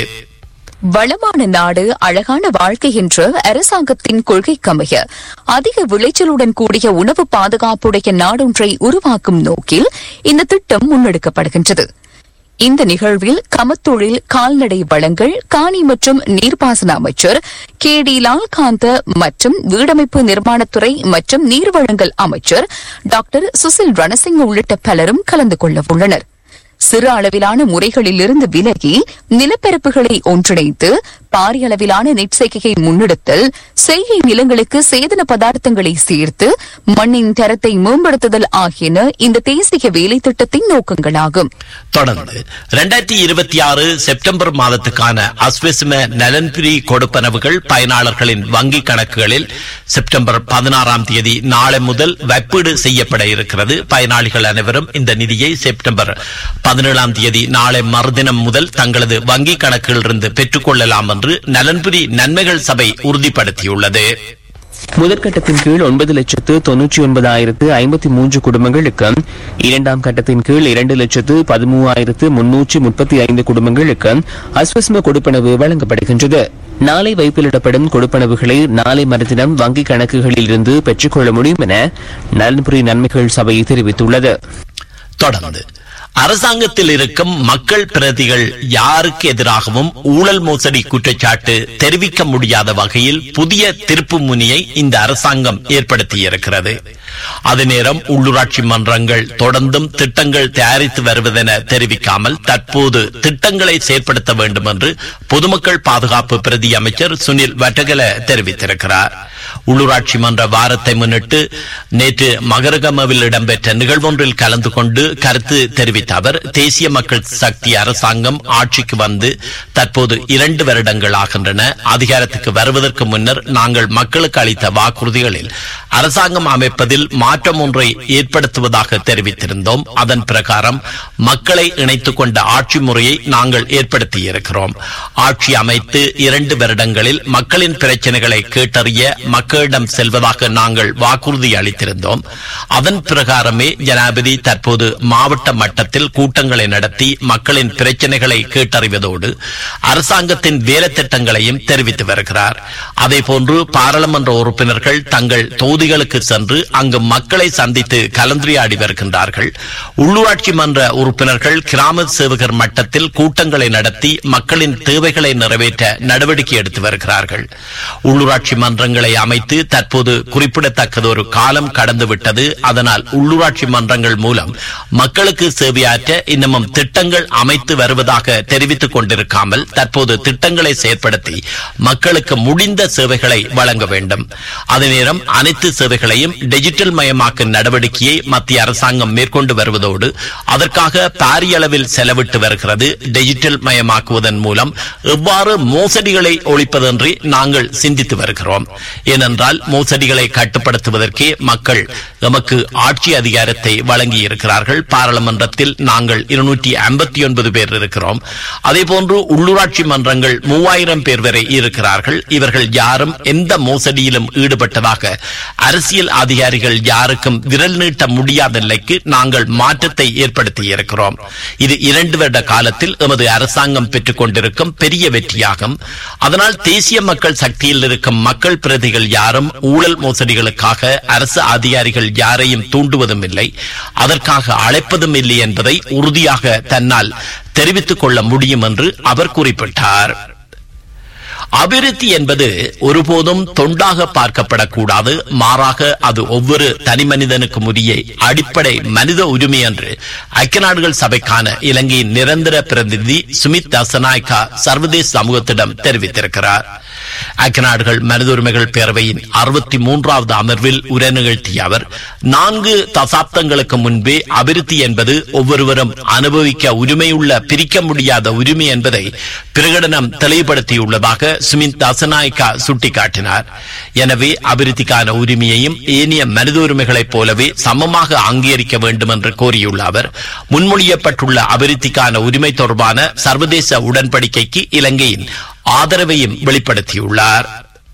வளமான நாடு அழகான வாழ்க்கை என்ற அரசாங்கத்தின் கொள்கைக்கமைய அதிக விளைச்சலுடன் கூடிய உணவு பாதுகாப்புடைய நாடொன்றை உருவாக்கும் நோக்கில் இந்த திட்டம் முன்னெடுக்கப்படுகின்றது இந்த நிகழ்வில் கமத்தொழில் கால்நடை வளங்கள் காணி மற்றும் நீர்ப்பாசன அமைச்சர் கே டி லால்காந்த மற்றும் வீடமைப்பு நிர்மாணத்துறை மற்றும் நீர்வளங்கள் அமைச்சர் டாக்டர் சுசில் ரணசிங் உள்ளிட்ட பலரும் கலந்து கொள்ள உள்ளனர் சிறு அளவிலான முறைகளிலிருந்து விலகி நிலப்பரப்புகளை ஒன்றிணைத்து பாரிய அளவிலான நெற்செய்கையை முன்னெடுத்தல் செய்கை நிலங்களுக்கு சேதன பதார்த்தங்களை சேர்த்து மண்ணின் தரத்தை மேம்படுத்துதல் ஆகியன இந்த தேசிய வேலை திட்டத்தின் நோக்கங்களாகும் தொடர்ந்து இரண்டாயிரத்தி இருபத்தி ஆறு செப்டம்பர் மாதத்துக்கான அஸ்வெசும நலன்பிரி கொடுப்பனவுகள் பயனாளர்களின் வங்கிக் கணக்குகளில் செப்டம்பர் பதினாறாம் தேதி நாளை முதல் வைப்பீடு செய்யப்பட இருக்கிறது பயனாளிகள் அனைவரும் இந்த நிதியை செப்டம்பர் பதினேழாம் தேதி நாளை மறுதினம் முதல் தங்களது வங்கிக் கணக்கிலிருந்து பெற்றுக் கொள்ளலாம் என்று நலன்புரி நன்மைகள் சபை உறுதிப்படுத்தியுள்ளது முதற்கட்டத்தின் கீழ் ஒன்பது லட்சத்து தொன்னூற்றி ஒன்பதாயிரத்து ஐம்பத்தி மூன்று குடும்பங்களுக்கு இரண்டாம் கட்டத்தின் கீழ் இரண்டு லட்சத்து பதிமூவாயிரத்து முன்னூற்றி முப்பத்தி ஐந்து குடும்பங்களுக்கு அஸ்வஸ்ம கொடுப்பனவு வழங்கப்படுகின்றது நாளை வைப்பிலிடப்படும் கொடுப்பனவுகளை நாளை மறுதினம் வங்கிக் கணக்குகளில் இருந்து பெற்றுக்கொள்ள முடியும் என நலன்புரி நன்மைகள் சபை தெரிவித்துள்ளது தொடர்ந்து அரசாங்கத்தில் இருக்கும் மக்கள் பிரதிகள் யாருக்கு எதிராகவும் ஊழல் மோசடி குற்றச்சாட்டு தெரிவிக்க முடியாத வகையில் புதிய திருப்பு முனியை இந்த அரசாங்கம் ஏற்படுத்தியிருக்கிறது அதே நேரம் உள்ளூராட்சி மன்றங்கள் தொடர்ந்தும் திட்டங்கள் தயாரித்து வருவதென தெரிவிக்காமல் தற்போது திட்டங்களை செயற்படுத்த வேண்டும் என்று பொதுமக்கள் பாதுகாப்பு பிரதி அமைச்சர் சுனில் வட்டகல தெரிவித்திருக்கிறார் உள்ளூராட்சி மன்ற வாரத்தை முன்னிட்டு நேற்று மகரகமவில் இடம்பெற்ற நிகழ்வொன்றில் கலந்து கொண்டு கருத்து தெரிவித்த அவர் தேசிய மக்கள் சக்தி அரசாங்கம் ஆட்சிக்கு வந்து தற்போது இரண்டு வருடங்கள் ஆகின்றன அதிகாரத்துக்கு வருவதற்கு முன்னர் நாங்கள் மக்களுக்கு அளித்த வாக்குறுதிகளில் அரசாங்கம் அமைப்பதில் மாற்றம் ஒன்றை ஏற்படுத்துவதாக தெரிவித்திருந்தோம் அதன் பிரகாரம் மக்களை இணைத்துக் கொண்ட ஆட்சி முறையை நாங்கள் ஏற்படுத்தியிருக்கிறோம் ஆட்சி அமைத்து இரண்டு வருடங்களில் மக்களின் பிரச்சனைகளை கேட்டறிய மக்களிடம் செல்வதாக நாங்கள் வாக்குறுதி அளித்திருந்தோம் அதன் பிரகாரமே ஜனாதிபதி தற்போது மாவட்ட மட்டத்தில் மட்டத்தில் கூட்டங்களை நடத்தி மக்களின் பிரச்சனைகளை கேட்டறிவதோடு அரசாங்கத்தின் வேலை திட்டங்களையும் தெரிவித்து வருகிறார் அதேபோன்று பாராளுமன்ற உறுப்பினர்கள் தங்கள் தொகுதிகளுக்கு சென்று அங்கு மக்களை சந்தித்து கலந்துரையாடி வருகின்றார்கள் உள்ளூராட்சி மன்ற உறுப்பினர்கள் கிராம சேவகர் மட்டத்தில் கூட்டங்களை நடத்தி மக்களின் தேவைகளை நிறைவேற்ற நடவடிக்கை எடுத்து வருகிறார்கள் உள்ளூராட்சி மன்றங்களை அமைத்து தற்போது குறிப்பிடத்தக்கதொரு காலம் கடந்துவிட்டது அதனால் உள்ளூராட்சி மன்றங்கள் மூலம் மக்களுக்கு சேவையாற்ற இன்னமும் திட்டங்கள் அமைத்து வருவதாக தெரிவித்துக் கொண்டிருக்காமல் தற்போது திட்டங்களை செயற்படுத்தி மக்களுக்கு முடிந்த சேவைகளை வழங்க வேண்டும் அதே நேரம் அனைத்து சேவைகளையும் டிஜிட்டல் மயமாக்கும் நடவடிக்கையை மத்திய அரசாங்கம் மேற்கொண்டு வருவதோடு அதற்காக பாரிய அளவில் செலவிட்டு வருகிறது டிஜிட்டல் மயமாக்குவதன் மூலம் எவ்வாறு மோசடிகளை ஒழிப்பதென்று நாங்கள் சிந்தித்து வருகிறோம் ஏனென்றால் மோசடிகளை கட்டுப்படுத்துவதற்கே மக்கள் எமக்கு ஆட்சி அதிகாரத்தை வழங்கி இருக்கிறார்கள் பாராளுமன்றத்தில் நாங்கள் இருநூற்றி ஐம்பத்தி ஒன்பது பேர் இருக்கிறோம் அதேபோன்று உள்ளூராட்சி மன்றங்கள் மூவாயிரம் பேர் வரை இருக்கிறார்கள் இவர்கள் யாரும் எந்த மோசடியிலும் ஈடுபட்டதாக அரசியல் அதிகாரிகள் யாருக்கும் விரல் நீட்ட முடியாத நிலைக்கு நாங்கள் மாற்றத்தை ஏற்படுத்தி இருக்கிறோம் இது இரண்டு வருட காலத்தில் எமது அரசாங்கம் பெற்றுக் கொண்டிருக்கும் பெரிய வெற்றியாகும் அதனால் தேசிய மக்கள் சக்தியில் இருக்கும் மக்கள் பிரதிகள் யாரும் ஊழல் மோசடிகளுக்காக அரசு அதிகாரிகள் யாரையும் தூண்டுவதும் இல்லை அதற்காக அழைப்பதும் இல்லை என்பதை உறுதியாக தன்னால் தெரிவித்துக் கொள்ள முடியும் என்று அவர் குறிப்பிட்டார் அபிவிருத்தி என்பது ஒருபோதும் தொண்டாக பார்க்கப்படக்கூடாது மாறாக அது ஒவ்வொரு தனி மனிதனுக்கும் உரிய அடிப்படை மனித உரிமை என்று ஐக்கிய நாடுகள் சபைக்கான இலங்கையின் நிரந்தர பிரதிநிதி சுமித் தசநாயக்கா சர்வதேச சமூகத்திடம் தெரிவித்திருக்கிறார் ஐக்கிய நாடுகள் மனித உரிமைகள் பேரவையின் அறுபத்தி மூன்றாவது அமர்வில் உரை நிகழ்த்திய அவர் நான்கு தசாப்தங்களுக்கு முன்பே அபிவிருத்தி என்பது ஒவ்வொருவரும் அனுபவிக்க உரிமையுள்ள பிரிக்க முடியாத உரிமை என்பதை பிரகடனம் தெளிவுபடுத்தியுள்ளதாக சுமித் தசநாயக்கா சுட்டிக்காட்டினார் எனவே அபிவிருத்திக்கான உரிமையையும் ஏனைய மனித உரிமைகளைப் போலவே சமமாக அங்கீகரிக்க வேண்டும் என்று கோரியுள்ள அவர் முன்மொழியப்பட்டுள்ள அபிவிருத்திக்கான உரிமை தொடர்பான சர்வதேச உடன்படிக்கைக்கு இலங்கையின் ஆதரவையும் வெளிப்படுத்தியுள்ளார்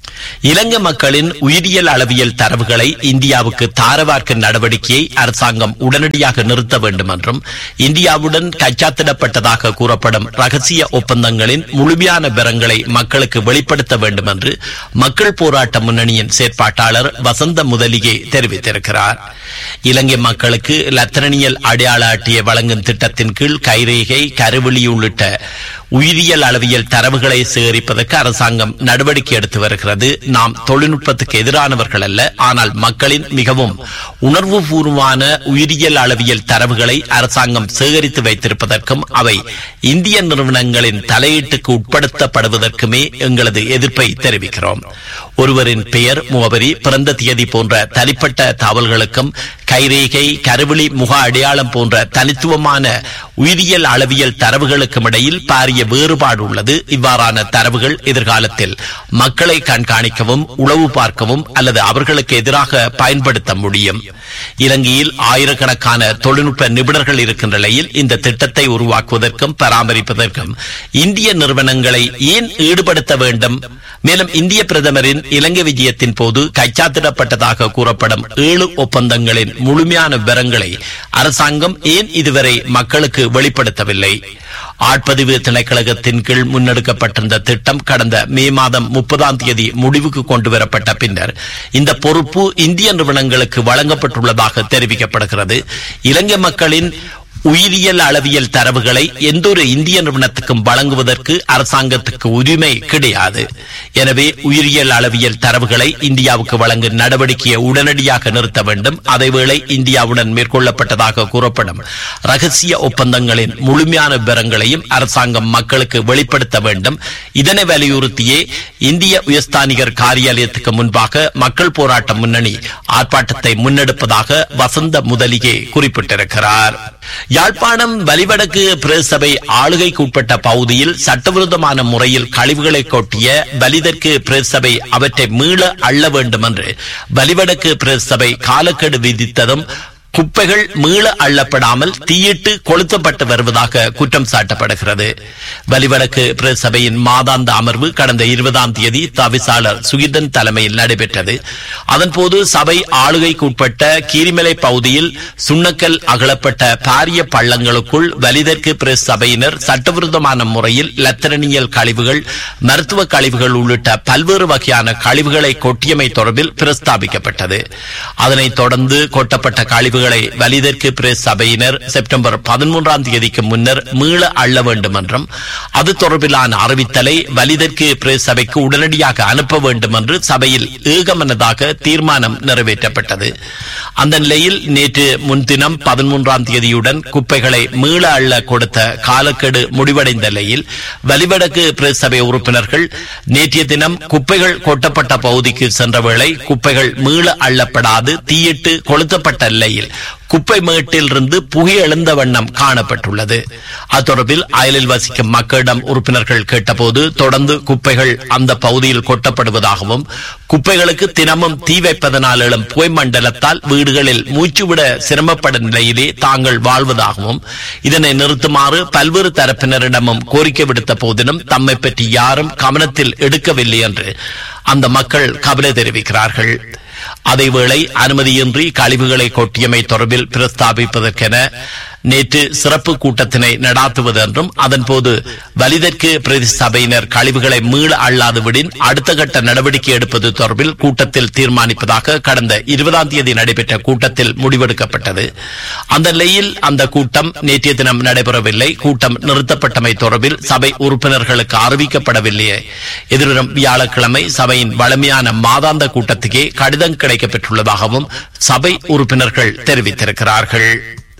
இலங்கை மக்களின் உயிரியல் அளவியல் தரவுகளை இந்தியாவுக்கு தாரவார்க்கும் நடவடிக்கையை அரசாங்கம் உடனடியாக நிறுத்த வேண்டும் என்றும் இந்தியாவுடன் கைச்சாத்திடப்பட்டதாக கூறப்படும் ரகசிய ஒப்பந்தங்களின் முழுமையான விவரங்களை மக்களுக்கு வெளிப்படுத்த வேண்டும் என்று மக்கள் போராட்ட முன்னணியின் செயற்பாட்டாளர் வசந்த முதலிகே தெரிவித்திருக்கிறார் இலங்கை மக்களுக்கு லத்திரனியல் அடையாள அட்டையை வழங்கும் திட்டத்தின் கீழ் கைரேகை கருவிழி உள்ளிட்ட உயிரியல் அளவியல் தரவுகளை சேகரிப்பதற்கு அரசாங்கம் நடவடிக்கை எடுத்து வருகிறது நாம் தொழில்நுட்பத்துக்கு எதிரானவர்கள் அல்ல ஆனால் மக்களின் மிகவும் உணர்வுபூர்வமான உயிரியல் அளவியல் தரவுகளை அரசாங்கம் சேகரித்து வைத்திருப்பதற்கும் அவை இந்திய நிறுவனங்களின் தலையீட்டுக்கு உட்படுத்தப்படுவதற்குமே எங்களது எதிர்ப்பை தெரிவிக்கிறோம் ஒருவரின் பெயர் முகவரி பிறந்த தேதி போன்ற தனிப்பட்ட தகவல்களுக்கும் கைரேகை கருவிழி முக அடையாளம் போன்ற தனித்துவமான உயிரியல் அளவியல் தரவுகளுக்கும் இடையில் பாரிய வேறுபாடு உள்ளது இவ்வாறான தரவுகள் எதிர்காலத்தில் மக்களை கண்காணிக்கவும் உளவு பார்க்கவும் அல்லது அவர்களுக்கு எதிராக பயன்படுத்த முடியும் இலங்கையில் ஆயிரக்கணக்கான தொழில்நுட்ப நிபுணர்கள் இருக்கின்ற நிலையில் இந்த திட்டத்தை உருவாக்குவதற்கும் பராமரிப்பதற்கும் இந்திய நிறுவனங்களை ஏன் ஈடுபடுத்த வேண்டும் மேலும் இந்திய பிரதமரின் இலங்கை விஜயத்தின் போது கைச்சாத்திடப்பட்டதாக கூறப்படும் ஏழு ஒப்பந்தங்களின் முழுமையான விவரங்களை அரசாங்கம் ஏன் இதுவரை மக்களுக்கு வெளிப்படுத்தவில்லை ஆட்பதிவு திணைக்களகத்தின் கீழ் முன்னெடுக்கப்பட்டிருந்த திட்டம் கடந்த மே மாதம் முப்பதாம் தேதி முடிவுக்கு கொண்டு வரப்பட்ட பின்னர் இந்த பொறுப்பு இந்திய நிறுவனங்களுக்கு வழங்கப்பட்டுள்ளதாக தெரிவிக்கப்படுகிறது இலங்கை மக்களின் உயிரியல் அளவியல் தரவுகளை எந்த ஒரு இந்திய நிறுவனத்துக்கும் வழங்குவதற்கு அரசாங்கத்துக்கு உரிமை கிடையாது எனவே உயிரியல் அளவியல் தரவுகளை இந்தியாவுக்கு வழங்கும் நடவடிக்கையை உடனடியாக நிறுத்த வேண்டும் அதேவேளை இந்தியாவுடன் மேற்கொள்ளப்பட்டதாக கூறப்படும் ரகசிய ஒப்பந்தங்களின் முழுமையான விவரங்களையும் அரசாங்கம் மக்களுக்கு வெளிப்படுத்த வேண்டும் இதனை வலியுறுத்தியே இந்திய உயர்ஸ்தானிகர் காரியாலயத்துக்கு முன்பாக மக்கள் போராட்ட முன்னணி ஆர்ப்பாட்டத்தை முன்னெடுப்பதாக வசந்த முதலிகே குறிப்பிட்டிருக்கிறார் யாழ்ப்பாணம் வலிவடக்கு பிரதேசபை ஆளுகைக்கு உட்பட்ட பகுதியில் சட்டவிரோதமான முறையில் கழிவுகளை கொட்டிய வலிதற்கு பிரதேசபை அவற்றை மீள அள்ள வேண்டும் என்று வலிவடக்கு பிரதேசபை காலக்கெடு விதித்ததும் குப்பைகள் மீள அள்ளப்படாமல் தீயிட்டு கொளுத்தப்பட்டு வருவதாக குற்றம் சாட்டப்படுகிறது வலிவடக்கு பிரதேச சபையின் மாதாந்த அமர்வு கடந்த இருபதாம் தேதி தவிசாளர் சுகிதன் தலைமையில் நடைபெற்றது அதன்போது சபை ஆளுகைக்குட்பட்ட கீரிமலை பகுதியில் சுண்ணக்கல் அகலப்பட்ட பாரிய பள்ளங்களுக்குள் வலிதற்கு பிரதேச சபையினர் சட்டவிரோதமான முறையில் லத்திரனியல் கழிவுகள் மருத்துவ கழிவுகள் உள்ளிட்ட பல்வேறு வகையான கழிவுகளை கொட்டியமை தொடர்பில் பிரஸ்தாபிக்கப்பட்டது அதனைத் தொடர்ந்து கொட்டப்பட்ட கழிவுகளை வலிதற்கு பிரஸ் சபையினர் செப்டம்பர் பதிமூன்றாம் தேதிக்கு முன்னர் மீள அள்ள வேண்டும் என்றும் அது தொடர்பிலான அறிவித்தலை வலிதற்கு பிரஸ் சபைக்கு உடனடியாக அனுப்ப வேண்டும் என்று சபையில் ஏகமனதாக தீர்மானம் நிறைவேற்றப்பட்டது அந்த நிலையில் நேற்று முன்தினம் பதிமூன்றாம் தேதியுடன் குப்பைகளை மீள அள்ள கொடுத்த காலக்கெடு முடிவடைந்த நிலையில் வலிவடக்கு பிரஸ் சபை உறுப்பினர்கள் நேற்றைய தினம் குப்பைகள் கொட்டப்பட்ட பகுதிக்கு சென்ற வேளை குப்பைகள் மீள அள்ளப்படாது தீயிட்டு கொளுத்தப்பட்ட நிலையில் குப்பை மேட்டிலிருந்து புகை எழுந்த வண்ணம் காணப்பட்டுள்ளது அத்தொடர்பில் அயலில் வசிக்கும் மக்களிடம் உறுப்பினர்கள் கேட்டபோது தொடர்ந்து குப்பைகள் அந்த பகுதியில் கொட்டப்படுவதாகவும் குப்பைகளுக்கு தினமும் தீ வைப்பதனால் எழும் புகை மண்டலத்தால் வீடுகளில் மூச்சுவிட சிரமப்படும் நிலையிலே தாங்கள் வாழ்வதாகவும் இதனை நிறுத்துமாறு பல்வேறு தரப்பினரிடமும் கோரிக்கை விடுத்த போதிலும் தம்மை பற்றி யாரும் கவனத்தில் எடுக்கவில்லை என்று அந்த மக்கள் கவலை தெரிவிக்கிறார்கள் அதேவேளை அனுமதியின்றி கழிவுகளை கொட்டியமை தொடர்பில் பிரஸ்தாபிப்பதற்கென நேற்று சிறப்பு கூட்டத்தினை நடாத்துவது என்றும் அதன்போது வலிதற்கு பிரதி சபையினர் கழிவுகளை மீள அள்ளாது விடின் அடுத்த கட்ட நடவடிக்கை எடுப்பது தொடர்பில் கூட்டத்தில் தீர்மானிப்பதாக கடந்த இருபதாம் தேதி நடைபெற்ற கூட்டத்தில் முடிவெடுக்கப்பட்டது அந்த நிலையில் அந்த கூட்டம் நேற்றைய தினம் நடைபெறவில்லை கூட்டம் நிறுத்தப்பட்டமை தொடர்பில் சபை உறுப்பினர்களுக்கு அறிவிக்கப்படவில்லையே எதிர்வரும் வியாழக்கிழமை சபையின் வலிமையான மாதாந்த கூட்டத்துக்கே கடிதம் கிடைக்கப்பெற்றுள்ளதாகவும் சபை உறுப்பினர்கள் தெரிவித்திருக்கிறார்கள்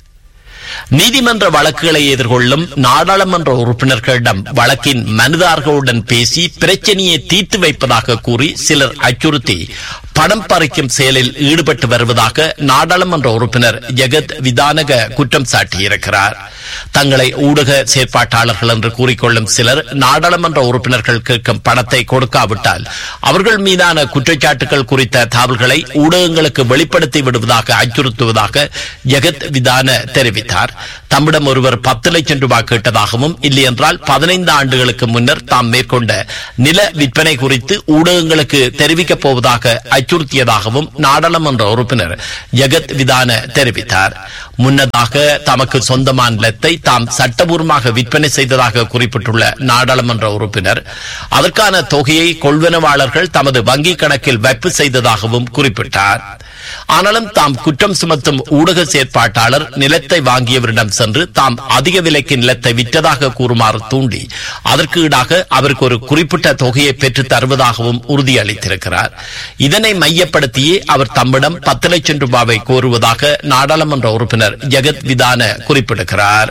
நீதிமன்ற வழக்குகளை எதிர்கொள்ளும் நாடாளுமன்ற உறுப்பினர்களிடம் வழக்கின் மனிதார்களுடன் பேசி பிரச்சனையை தீர்த்து வைப்பதாக கூறி சிலர் அச்சுறுத்தி பணம் பறிக்கும் செயலில் ஈடுபட்டு வருவதாக நாடாளுமன்ற உறுப்பினர் ஜெகத் விதானக குற்றம் சாட்டியிருக்கிறார் தங்களை ஊடக செயற்பாட்டாளர்கள் என்று கூறிக்கொள்ளும் சிலர் நாடாளுமன்ற உறுப்பினர்கள் கேட்கும் பணத்தை கொடுக்காவிட்டால் அவர்கள் மீதான குற்றச்சாட்டுகள் குறித்த தகவல்களை ஊடகங்களுக்கு வெளிப்படுத்தி விடுவதாக அச்சுறுத்துவதாக ஜெகத் விதான தெரிவித்தார் தம்மிடம் ஒருவர் பத்து லட்சம் ரூபாய் கேட்டதாகவும் இல்லையென்றால் பதினைந்து ஆண்டுகளுக்கு முன்னர் தாம் மேற்கொண்ட நில விற்பனை குறித்து ஊடகங்களுக்கு தெரிவிக்கப் போவதாக அச்சுறுத்தியதாகவும் நாடாளுமன்ற உறுப்பினர் ஜெகத் விதான தெரிவித்தார் முன்னதாக தமக்கு சொந்தமான நிலத்தை தாம் சட்டபூர்வமாக விற்பனை செய்ததாக குறிப்பிட்டுள்ள நாடாளுமன்ற உறுப்பினர் அதற்கான தொகையை கொள்வனவாளர்கள் தமது வங்கிக் கணக்கில் வைப்பு செய்ததாகவும் குறிப்பிட்டார் ஆனாலும் தாம் குற்றம் சுமத்தும் ஊடக செயற்பாட்டாளர் நிலத்தை வாங்கியவரிடம் சென்று தாம் அதிக விலைக்கு நிலத்தை விற்றதாக கூறுமாறு தூண்டி அதற்கு ஈடாக அவருக்கு ஒரு குறிப்பிட்ட தொகையை பெற்று தருவதாகவும் உறுதியளித்திருக்கிறார் இதனை மையப்படுத்தியே அவர் தம்மிடம் பத்து லட்சம் ரூபாவை கோருவதாக நாடாளுமன்ற உறுப்பினர் ஜெகத் விதான குறிப்பிடுகிறார்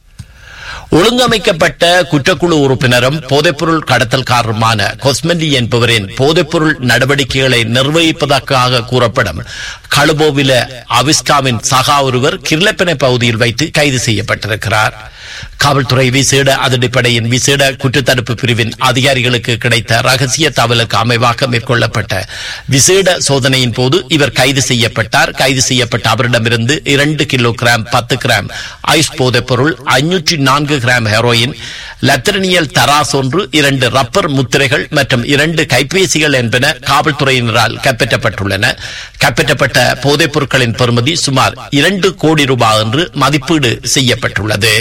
ஒழுங்கமைக்கப்பட்ட குற்றக்குழு உறுப்பினரும் போதைப்பொருள் கடத்தல்காரருமான கொஸ்மெல்லி என்பவரின் போதைப்பொருள் நடவடிக்கைகளை நிர்வகிப்பதற்காக கூறப்படும் கழுபோவில அவிஸ்காவின் சகா ஒருவர் கிர்லப்பனை பகுதியில் வைத்து கைது செய்யப்பட்டிருக்கிறார் காவல்துறை விசேட அதிரடிப்படையின் விசேட குற்றத்தடுப்பு பிரிவின் அதிகாரிகளுக்கு கிடைத்த ரகசிய தகவலுக்கு அமைவாக மேற்கொள்ளப்பட்ட விசேட சோதனையின் போது இவர் கைது செய்யப்பட்டார் கைது செய்யப்பட்ட அவரிடமிருந்து இரண்டு கிலோ கிராம் பத்து கிராம் ஐஸ் போதைப் பொருள் ஐநூற்றி நான்கு கிராம் ஹெரோயின் லத்திரனியல் தராஸ் ஒன்று இரண்டு ரப்பர் முத்திரைகள் மற்றும் இரண்டு கைபேசிகள் என்பன காவல்துறையினரால் கைப்பற்றப்பட்டுள்ளன கைப்பற்றப்பட்ட போதைப் பொருட்களின் பெறுமதி சுமார் இரண்டு கோடி ரூபாய் என்று மதிப்பீடு செய்யப்பட்டுள்ளது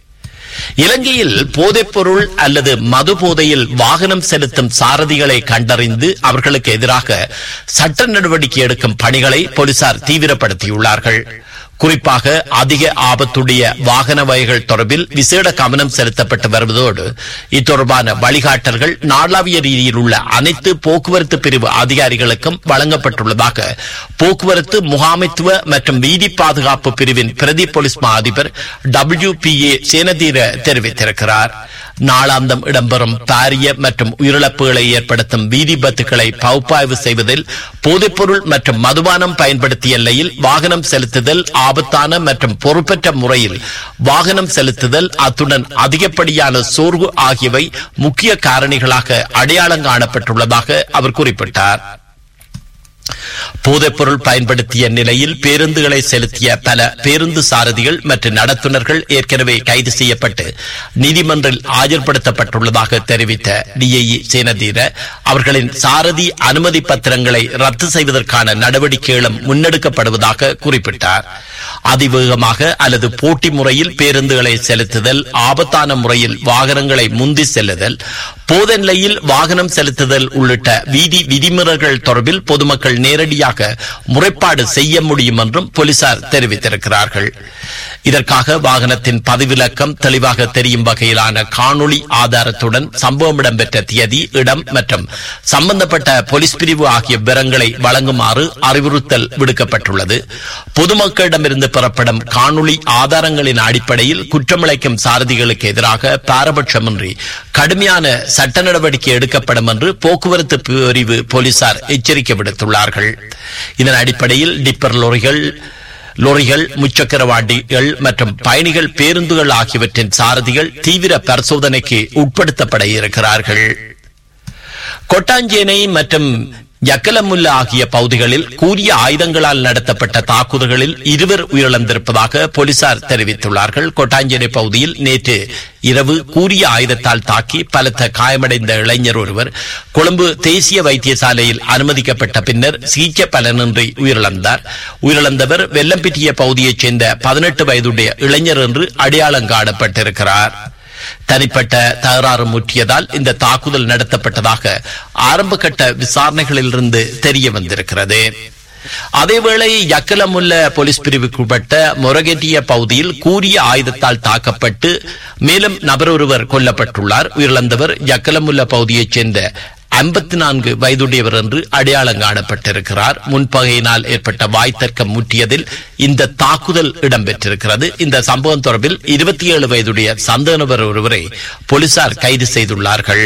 இலங்கையில் போதைப்பொருள் அல்லது மது போதையில் வாகனம் செலுத்தும் சாரதிகளை கண்டறிந்து அவர்களுக்கு எதிராக சட்ட நடவடிக்கை எடுக்கும் பணிகளை போலீசார் தீவிரப்படுத்தியுள்ளார்கள் குறிப்பாக அதிக ஆபத்துடைய வாகன வகைகள் தொடர்பில் விசேட கவனம் செலுத்தப்பட்டு வருவதோடு இத்தொடர்பான வழிகாட்டல்கள் நாளாவிய ரீதியில் உள்ள அனைத்து போக்குவரத்து பிரிவு அதிகாரிகளுக்கும் வழங்கப்பட்டுள்ளதாக போக்குவரத்து முகாமைத்துவ மற்றும் வீதி பாதுகாப்பு பிரிவின் பிரதி போலீஸ் மா அதிபர் டபிள்யூ பி ஏ சேனதீர தெரிவித்திருக்கிறார் நாளாந்தம் இடம்பெறும் பாரிய மற்றும் உயிரிழப்புகளை ஏற்படுத்தும் வீதி பத்துக்களை பகுப்பாய்வு செய்வதில் போதைப்பொருள் மற்றும் மதுபானம் பயன்படுத்திய எல்லையில் வாகனம் செலுத்துதல் ஆபத்தான மற்றும் பொறுப்பற்ற முறையில் வாகனம் செலுத்துதல் அத்துடன் அதிகப்படியான சோர்வு ஆகியவை முக்கிய காரணிகளாக அடையாளம் காணப்பட்டுள்ளதாக அவர் குறிப்பிட்டார் போதைப்பொருள் பயன்படுத்திய நிலையில் பேருந்துகளை செலுத்திய பல பேருந்து சாரதிகள் மற்றும் நடத்துனர்கள் ஏற்கனவே கைது செய்யப்பட்டு நீதிமன்றில் ஆஜர்படுத்தப்பட்டுள்ளதாக தெரிவித்த டிஐஇ சேனதீர அவர்களின் சாரதி அனுமதி பத்திரங்களை ரத்து செய்வதற்கான நடவடிக்கைகளும் முன்னெடுக்கப்படுவதாக குறிப்பிட்டார் அதிவேகமாக அல்லது போட்டி முறையில் பேருந்துகளை செலுத்துதல் ஆபத்தான முறையில் வாகனங்களை முந்தி செல்லுதல் போத நிலையில் வாகனம் செலுத்துதல் உள்ளிட்ட வீதி விதிமுறைகள் தொடர்பில் பொதுமக்கள் நேரடியாக முறைப்பாடு செய்ய முடியும் என்றும் போலீசார் தெரிவித்திருக்கிறார்கள் இதற்காக வாகனத்தின் பதிவிலக்கம் தெளிவாக தெரியும் வகையிலான காணொளி ஆதாரத்துடன் சம்பவம் இடம்பெற்ற தியதி இடம் மற்றும் சம்பந்தப்பட்ட போலீஸ் பிரிவு ஆகிய விவரங்களை வழங்குமாறு அறிவுறுத்தல் விடுக்கப்பட்டுள்ளது பொதுமக்களிடமிருந்து பெறப்படும் காணொளி ஆதாரங்களின் அடிப்படையில் குற்றமிழைக்கும் சாரதிகளுக்கு எதிராக பாரபட்சமின்றி கடுமையான சட்ட நடவடிக்கை எடுக்கப்படும் என்று போக்குவரத்து பிரிவு போலீசார் எச்சரிக்கை விடுத்துள்ளார்கள் இதன் அடிப்படையில் டிப்பர் லோரிகள் லோரிகள் முச்சக்கர வண்டிகள் மற்றும் பயணிகள் பேருந்துகள் ஆகியவற்றின் சாரதிகள் தீவிர பரிசோதனைக்கு உட்படுத்தப்பட இருக்கிறார்கள் கொட்டாஞ்சேனை மற்றும் யக்கலமுல்ல ஆகிய பகுதிகளில் கூறிய ஆயுதங்களால் நடத்தப்பட்ட தாக்குதல்களில் இருவர் உயிரிழந்திருப்பதாக போலீசார் தெரிவித்துள்ளார்கள் கொட்டாஞ்சேனை பகுதியில் நேற்று இரவு கூறிய ஆயுதத்தால் தாக்கி பலத்த காயமடைந்த இளைஞர் ஒருவர் கொழும்பு தேசிய வைத்தியசாலையில் அனுமதிக்கப்பட்ட பின்னர் சிகிச்சை பலனின்றி உயிரிழந்தார் உயிரிழந்தவர் வெள்ளம்பிட்டிய பகுதியைச் சேர்ந்த பதினெட்டு வயதுடைய இளைஞர் என்று அடையாளம் காணப்பட்டிருக்கிறார் தனிப்பட்ட தகராறு முற்றியதால் இந்த தாக்குதல் நடத்தப்பட்டதாக ஆரம்பகட்ட விசாரணைகளிலிருந்து தெரிய வந்திருக்கிறது அதேவேளை யக்கலமுல்ல போலீஸ் பிரிவுக்குட்பட்ட மொரகெட்டிய பகுதியில் கூறிய ஆயுதத்தால் தாக்கப்பட்டு மேலும் நபர் ஒருவர் கொல்லப்பட்டுள்ளார் உயிரிழந்தவர் யக்கலமுல்ல பகுதியைச் சேர்ந்த ஐம்பத்தி நான்கு வயதுடையவர் என்று அடையாளம் காணப்பட்டிருக்கிறார் முன்பகையினால் ஏற்பட்ட வாய் தர்க்கம் முற்றியதில் இந்த தாக்குதல் இடம்பெற்றிருக்கிறது இந்த சம்பவம் தொடர்பில் இருபத்தி ஏழு வயதுடைய சந்தேகநபர் ஒருவரை போலீசார் கைது செய்துள்ளார்கள்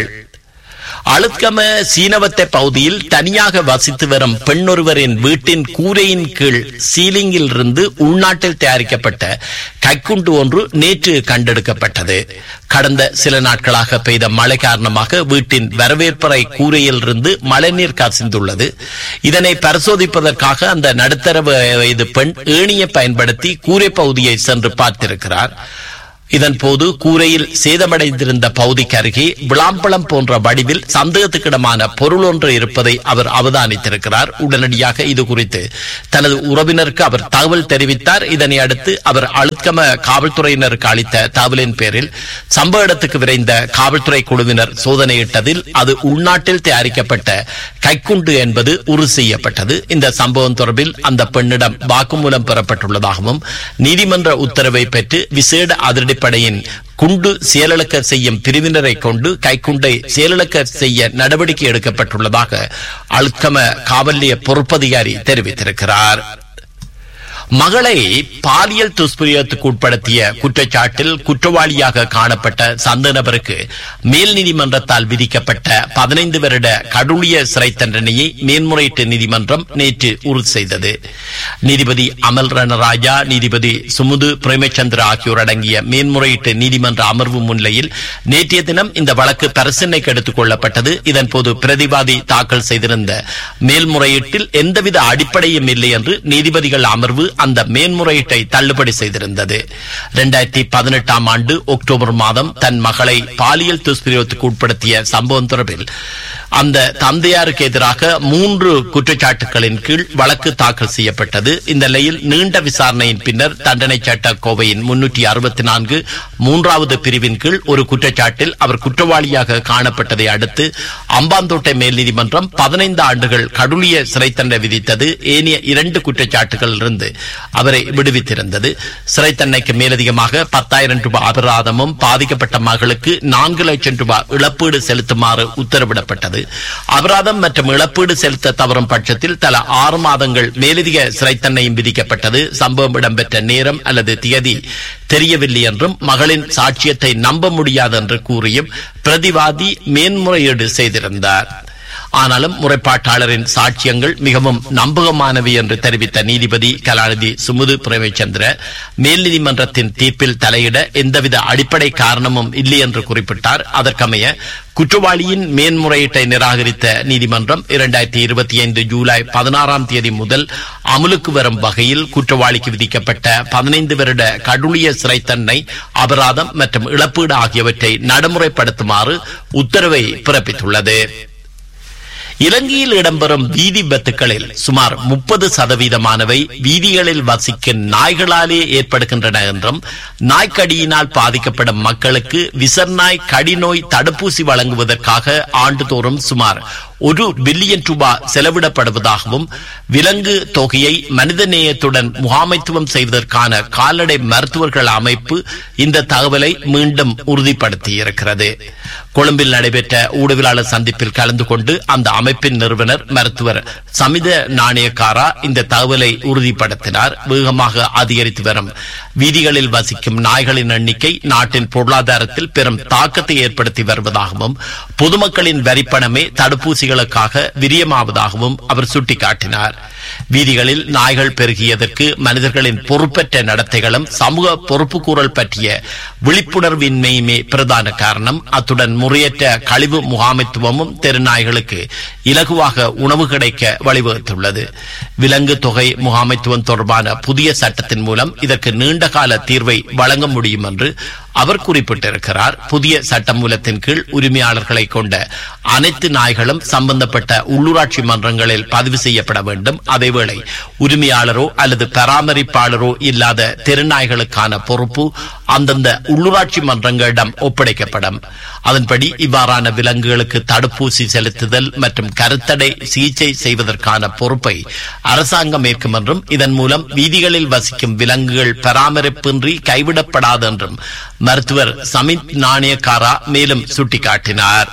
அழுத்கம சீனவத்தை பகுதியில் தனியாக வசித்து வரும் பெண்ணொருவரின் வீட்டின் கூரையின் கீழ் சீலிங்கில் இருந்து உள்நாட்டில் தயாரிக்கப்பட்ட கைக்குண்டு ஒன்று நேற்று கண்டெடுக்கப்பட்டது கடந்த சில நாட்களாக பெய்த மழை காரணமாக வீட்டின் வரவேற்பறை கூரையில் இருந்து மழைநீர் கசிந்துள்ளது இதனை பரிசோதிப்பதற்காக அந்த நடுத்தர வயது பெண் ஏணியை பயன்படுத்தி கூரை பகுதியை சென்று பார்த்திருக்கிறார் இதன் போது கூரையில் சேதமடைந்திருந்த பகுதிக்கு அருகே விளாம்பழம் போன்ற வடிவில் சந்தேகத்துக்கிடமான பொருள் ஒன்று இருப்பதை அவர் அவதானித்திருக்கிறார் உடனடியாக இது குறித்து தனது உறவினருக்கு அவர் தகவல் தெரிவித்தார் இதனை அடுத்து அவர் அழுத்கம காவல்துறையினருக்கு அளித்த தகவலின் பேரில் சம்பவ இடத்துக்கு விரைந்த காவல்துறை குழுவினர் சோதனையிட்டதில் அது உள்நாட்டில் தயாரிக்கப்பட்ட கைக்குண்டு என்பது உறுதி செய்யப்பட்டது இந்த சம்பவம் தொடர்பில் அந்த பெண்ணிடம் வாக்குமூலம் பெறப்பட்டுள்ளதாகவும் நீதிமன்ற உத்தரவை பெற்று விசேட அதிரடி படையின் குண்டு செயலிழக்க செய்யும் பிரிவினரை கொண்டு கைக்குண்டை செயலிழக்க செய்ய நடவடிக்கை எடுக்கப்பட்டுள்ளதாக அழுக்கம காவல் நிலைய பொறுப்பதிகாரி தெரிவித்திருக்கிறார் மகளை பாலியல் துஷ்பிரயோகத்துக்கு உட்படுத்திய குற்றச்சாட்டில் குற்றவாளியாக காணப்பட்ட சந்த நபருக்கு மேல் நீதிமன்றத்தால் விதிக்கப்பட்ட பதினைந்து வருட கடூழிய சிறை தண்டனையை மேன்முறையீட்டு நீதிமன்றம் நேற்று உறுதி செய்தது நீதிபதி அமல் ரணராஜா நீதிபதி சுமுது பிரேமச்சந்திர ஆகியோர் அடங்கிய மேன்முறையீட்டு நீதிமன்ற அமர்வு முன்னிலையில் நேற்றைய தினம் இந்த வழக்கு பரிசீலனைக்கு எடுத்துக் கொள்ளப்பட்டது இதன்போது பிரதிவாதி தாக்கல் செய்திருந்த மேல்முறையீட்டில் எந்தவித அடிப்படையும் இல்லை என்று நீதிபதிகள் அமர்வு அந்த மேன்முறையீட்டை தள்ளுபடி செய்திருந்தது இரண்டாயிரத்தி பதினெட்டாம் ஆண்டு அக்டோபர் மாதம் தன் மகளை பாலியல் துஷ்பிரயோகத்துக்கு உட்படுத்திய சம்பவம் தொடர்பில் அந்த தந்தையாருக்கு எதிராக மூன்று குற்றச்சாட்டுகளின் கீழ் வழக்கு தாக்கல் செய்யப்பட்டது இந்த நிலையில் நீண்ட விசாரணையின் பின்னர் தண்டனை சட்ட கோவையின் முன்னூற்றி அறுபத்தி நான்கு மூன்றாவது பிரிவின் கீழ் ஒரு குற்றச்சாட்டில் அவர் குற்றவாளியாக காணப்பட்டதை அடுத்து அம்பாந்தோட்டை மேல் நீதிமன்றம் பதினைந்து ஆண்டுகள் கடூழிய சிறை தண்டனை விதித்தது ஏனைய இரண்டு குற்றச்சாட்டுகள் இருந்து அவரை விடுவித்திருந்தது சிறை தண்டனைக்கு மேலதிகமாக பத்தாயிரம் ரூபாய் அபராதமும் பாதிக்கப்பட்ட மகளுக்கு நான்கு லட்சம் ரூபாய் இழப்பீடு செலுத்துமாறு உத்தரவிடப்பட்டது அபராதம் மற்றும் இழப்பீடு செலுத்த தவறும் பட்சத்தில் தலா ஆறு மாதங்கள் மேலதிக சிறை தண்டனையும் விதிக்கப்பட்டது சம்பவம் இடம்பெற்ற நேரம் அல்லது தியதி தெரியவில்லை என்றும் மகளின் சாட்சியத்தை நம்ப முடியாது என்று கூறியும் பிரதிவாதி மேன்முறையீடு செய்திருந்தார் ஆனாலும் முறைப்பாட்டாளரின் சாட்சியங்கள் மிகவும் நம்பகமானவை என்று தெரிவித்த நீதிபதி கலாநிதி சுமுது பிரேமச்சந்திர மேல் நீதிமன்றத்தின் தீர்ப்பில் தலையிட எந்தவித அடிப்படை காரணமும் இல்லை என்று குறிப்பிட்டார் அதற்கமைய குற்றவாளியின் மேன்முறையீட்டை நிராகரித்த நீதிமன்றம் இரண்டாயிரத்தி இருபத்தி ஐந்து ஜூலை பதினாறாம் தேதி முதல் அமலுக்கு வரும் வகையில் குற்றவாளிக்கு விதிக்கப்பட்ட பதினைந்து வருட கடூழிய சிறை தண்டனை அபராதம் மற்றும் இழப்பீடு ஆகியவற்றை நடைமுறைப்படுத்துமாறு உத்தரவை பிறப்பித்துள்ளது இலங்கையில் இடம்பெறும் வீதி விபத்துகளில் சுமார் முப்பது சதவீதமானவை வீதிகளில் வசிக்கும் நாய்களாலே ஏற்படுகின்றன என்றும் நாய்க்கடியினால் பாதிக்கப்படும் மக்களுக்கு விசர்நாய் கடிநோய் தடுப்பூசி வழங்குவதற்காக ஆண்டுதோறும் சுமார் ஒரு பில்லியன் ரூபாய் செலவிடப்படுவதாகவும் விலங்கு தொகையை மனித நேயத்துடன் முகாமைத்துவம் செய்வதற்கான கால்நடை மருத்துவர்கள் அமைப்பு இந்த தகவலை மீண்டும் உறுதிப்படுத்தியிருக்கிறது கொழும்பில் நடைபெற்ற ஊடகவியலாளர் சந்திப்பில் கலந்து கொண்டு அந்த அமைப்பின் நிறுவனர் மருத்துவர் சமித நாணயக்காரா இந்த தகவலை உறுதிப்படுத்தினார் வேகமாக அதிகரித்து வரும் வீதிகளில் வசிக்கும் நாய்களின் எண்ணிக்கை நாட்டின் பொருளாதாரத்தில் பெரும் தாக்கத்தை ஏற்படுத்தி வருவதாகவும் பொதுமக்களின் வரிப்பணமே தடுப்பூசிகளுக்காக விரியமாவதாகவும் அவர் சுட்டிக்காட்டினார் வீதிகளில் நாய்கள் பெருகியதற்கு மனிதர்களின் பொறுப்பற்ற நடத்தைகளும் சமூக பொறுப்புக்கூறல் பற்றிய விழிப்புணர்வின்மையுமே பிரதான காரணம் அத்துடன் முறையற்ற கழிவு முகாமைத்துவமும் தெருநாய்களுக்கு இலகுவாக உணவு கிடைக்க வழிவகுத்துள்ளது விலங்கு தொகை முகாமைத்துவம் தொடர்பான புதிய சட்டத்தின் மூலம் இதற்கு நீண்டகால தீர்வை வழங்க முடியும் என்று அவர் குறிப்பிட்டிருக்கிறார் புதிய சட்டமூலத்தின் கீழ் உரிமையாளர்களை கொண்ட அனைத்து நாய்களும் சம்பந்தப்பட்ட உள்ளூராட்சி மன்றங்களில் பதிவு செய்யப்பட வேண்டும் அதேவேளை உரிமையாளரோ அல்லது பராமரிப்பாளரோ இல்லாத தெருநாய்களுக்கான பொறுப்பு அந்தந்த உள்ளூராட்சி மன்றங்களிடம் ஒப்படைக்கப்படும் அதன்படி இவ்வாறான விலங்குகளுக்கு தடுப்பூசி செலுத்துதல் மற்றும் கருத்தடை சிகிச்சை செய்வதற்கான பொறுப்பை அரசாங்கம் ஏற்கும் என்றும் இதன் மூலம் வீதிகளில் வசிக்கும் விலங்குகள் பராமரிப்பின்றி கைவிடப்படாது என்றும் மருத்துவர் சமித் நாணயக்காரா மேலும் சுட்டிக்காட்டினார்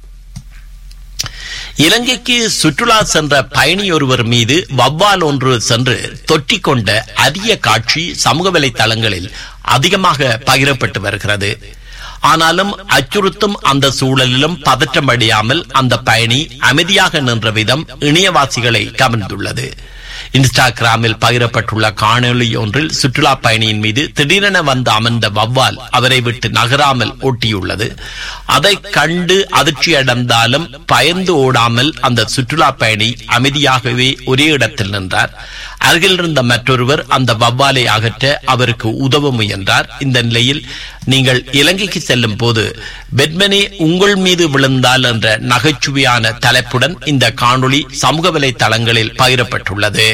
இலங்கைக்கு சுற்றுலா சென்ற பயணி ஒருவர் மீது வவ்வால் ஒன்று சென்று தொற்றிக் கொண்ட அரிய காட்சி சமூக வலைத்தளங்களில் அதிகமாக பகிரப்பட்டு வருகிறது ஆனாலும் அச்சுறுத்தும் அந்த சூழலிலும் பதற்றம் அடையாமல் அந்த பயணி அமைதியாக நின்ற விதம் இணையவாசிகளை கவர்ந்துள்ளது இன்ஸ்டாகிராமில் பகிரப்பட்டுள்ள காணொலி ஒன்றில் சுற்றுலா பயணியின் மீது திடீரென வந்து அமர்ந்த வவ்வால் அவரை விட்டு நகராமல் ஒட்டியுள்ளது அதை கண்டு அதிர்ச்சியடைந்தாலும் பயந்து ஓடாமல் அந்த சுற்றுலா பயணி அமைதியாகவே ஒரே இடத்தில் நின்றார் அருகில் இருந்த மற்றொருவர் அந்த வவ்வாலை அகற்ற அவருக்கு உதவ முயன்றார் இந்த நிலையில் நீங்கள் இலங்கைக்கு செல்லும் போது பெட்மனே உங்கள் மீது விழுந்தால் என்ற நகைச்சுவையான தலைப்புடன் இந்த காணொளி சமூக வலைதளங்களில் பகிரப்பட்டுள்ளது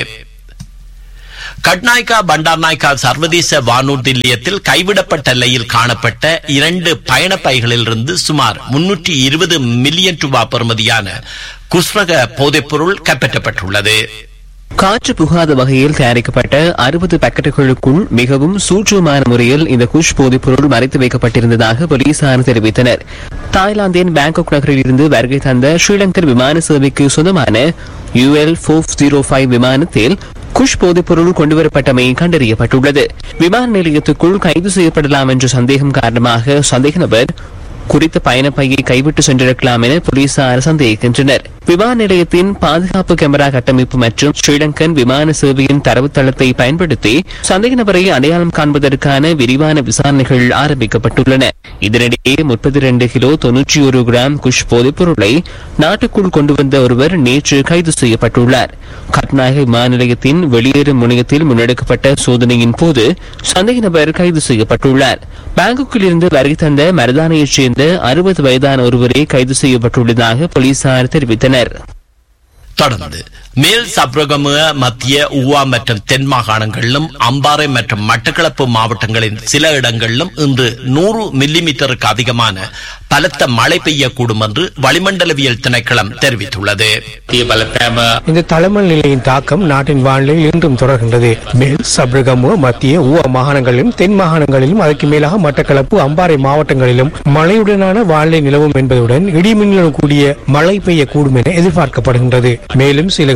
கட்நாய்கா பண்டார்நாய்கா சர்வதேச வானூர்தி நிலையத்தில் கைவிடப்பட்ட நிலையில் காணப்பட்ட இரண்டு பயண பைகளிலிருந்து சுமார் முன்னூற்றி இருபது மில்லியன் ரூபாய் பெறுமதியான குஸ்ரக போதைப்பொருள் கைப்பற்றப்பட்டுள்ளது காற்று புகாத வகையில் தயாரிக்கப்பட்ட அறுபது பாக்கெட்டுகளுக்குள் மிகவும் சூட்சமான முறையில் இந்த குஷ் போதைப் பொருள் மறைத்து வைக்கப்பட்டிருந்ததாக போலீசார் தெரிவித்தனர் தாய்லாந்தின் பேங்காக் நகரில் இருந்து வருகை தந்த ஸ்ரீலங்கர் விமான சேவைக்கு சொந்தமான யுஎல் போர் ஜீரோ ஃபைவ் விமானத்தில் குஷ் போதைப் பொருள் கொண்டுவரப்பட்டமை கண்டறியப்பட்டுள்ளது விமான நிலையத்துக்குள் கைது செய்யப்படலாம் என்ற சந்தேகம் காரணமாக சந்தேக நபர் குறித்த பயணப்பையை கைவிட்டு சென்றிருக்கலாம் என போலீசார் சந்தேகிக்கின்றனர் விமான நிலையத்தின் பாதுகாப்பு கேமரா கட்டமைப்பு மற்றும் ஸ்ரீலங்கன் விமான சேவையின் தரவுத்தளத்தை பயன்படுத்தி சந்தேக நபரை அடையாளம் காண்பதற்கான விரிவான விசாரணைகள் ஆரம்பிக்கப்பட்டுள்ளன இதனிடையே முப்பத்தி இரண்டு கிலோ தொன்னூற்றி ஒரு கிராம் குஷ் போதைப் பொருளை நாட்டுக்குள் கொண்டு வந்த ஒருவர் நேற்று கைது செய்யப்பட்டுள்ளார் கட்நாயக விமான நிலையத்தின் வெளியேறும் முனையத்தில் முன்னெடுக்கப்பட்ட சோதனையின் போது சந்தேக நபர் கைது செய்யப்பட்டுள்ளார் பாங்காக்கில் இருந்து வருகை தந்த மரதானையைச் சேர்ந்த அறுபது வயதான ஒருவரே கைது செய்யப்பட்டுள்ளதாக போலீசார் தெரிவித்தனர் தொடர்ந்து மேல் சப்ரகம மத்திய ஊவா மற்றும் தென் மாகாணங்களிலும் அம்பாறை மற்றும் மட்டக்களப்பு மாவட்டங்களின் சில இடங்களிலும் இன்று நூறு மில்லிமீட்டருக்கு அதிகமான பலத்த மழை பெய்யக்கூடும் என்று வளிமண்டலவியல் திணைக்களம் தெரிவித்துள்ளது இந்த தலைமல் நிலையின் தாக்கம் நாட்டின் வானிலையில் இன்றும் தொடர்கின்றது மேல் சப்ரகமுவ மத்திய ஊவா மாகாணங்களிலும் தென் மாகாணங்களிலும் அதற்கு மேலாக மட்டக்களப்பு அம்பாறை மாவட்டங்களிலும் மழையுடனான வானிலை நிலவும் என்பதுடன் இடிமின்னலுடன் கூடிய மழை பெய்யக்கூடும் என எதிர்பார்க்கப்படுகின்றது மேலும் சில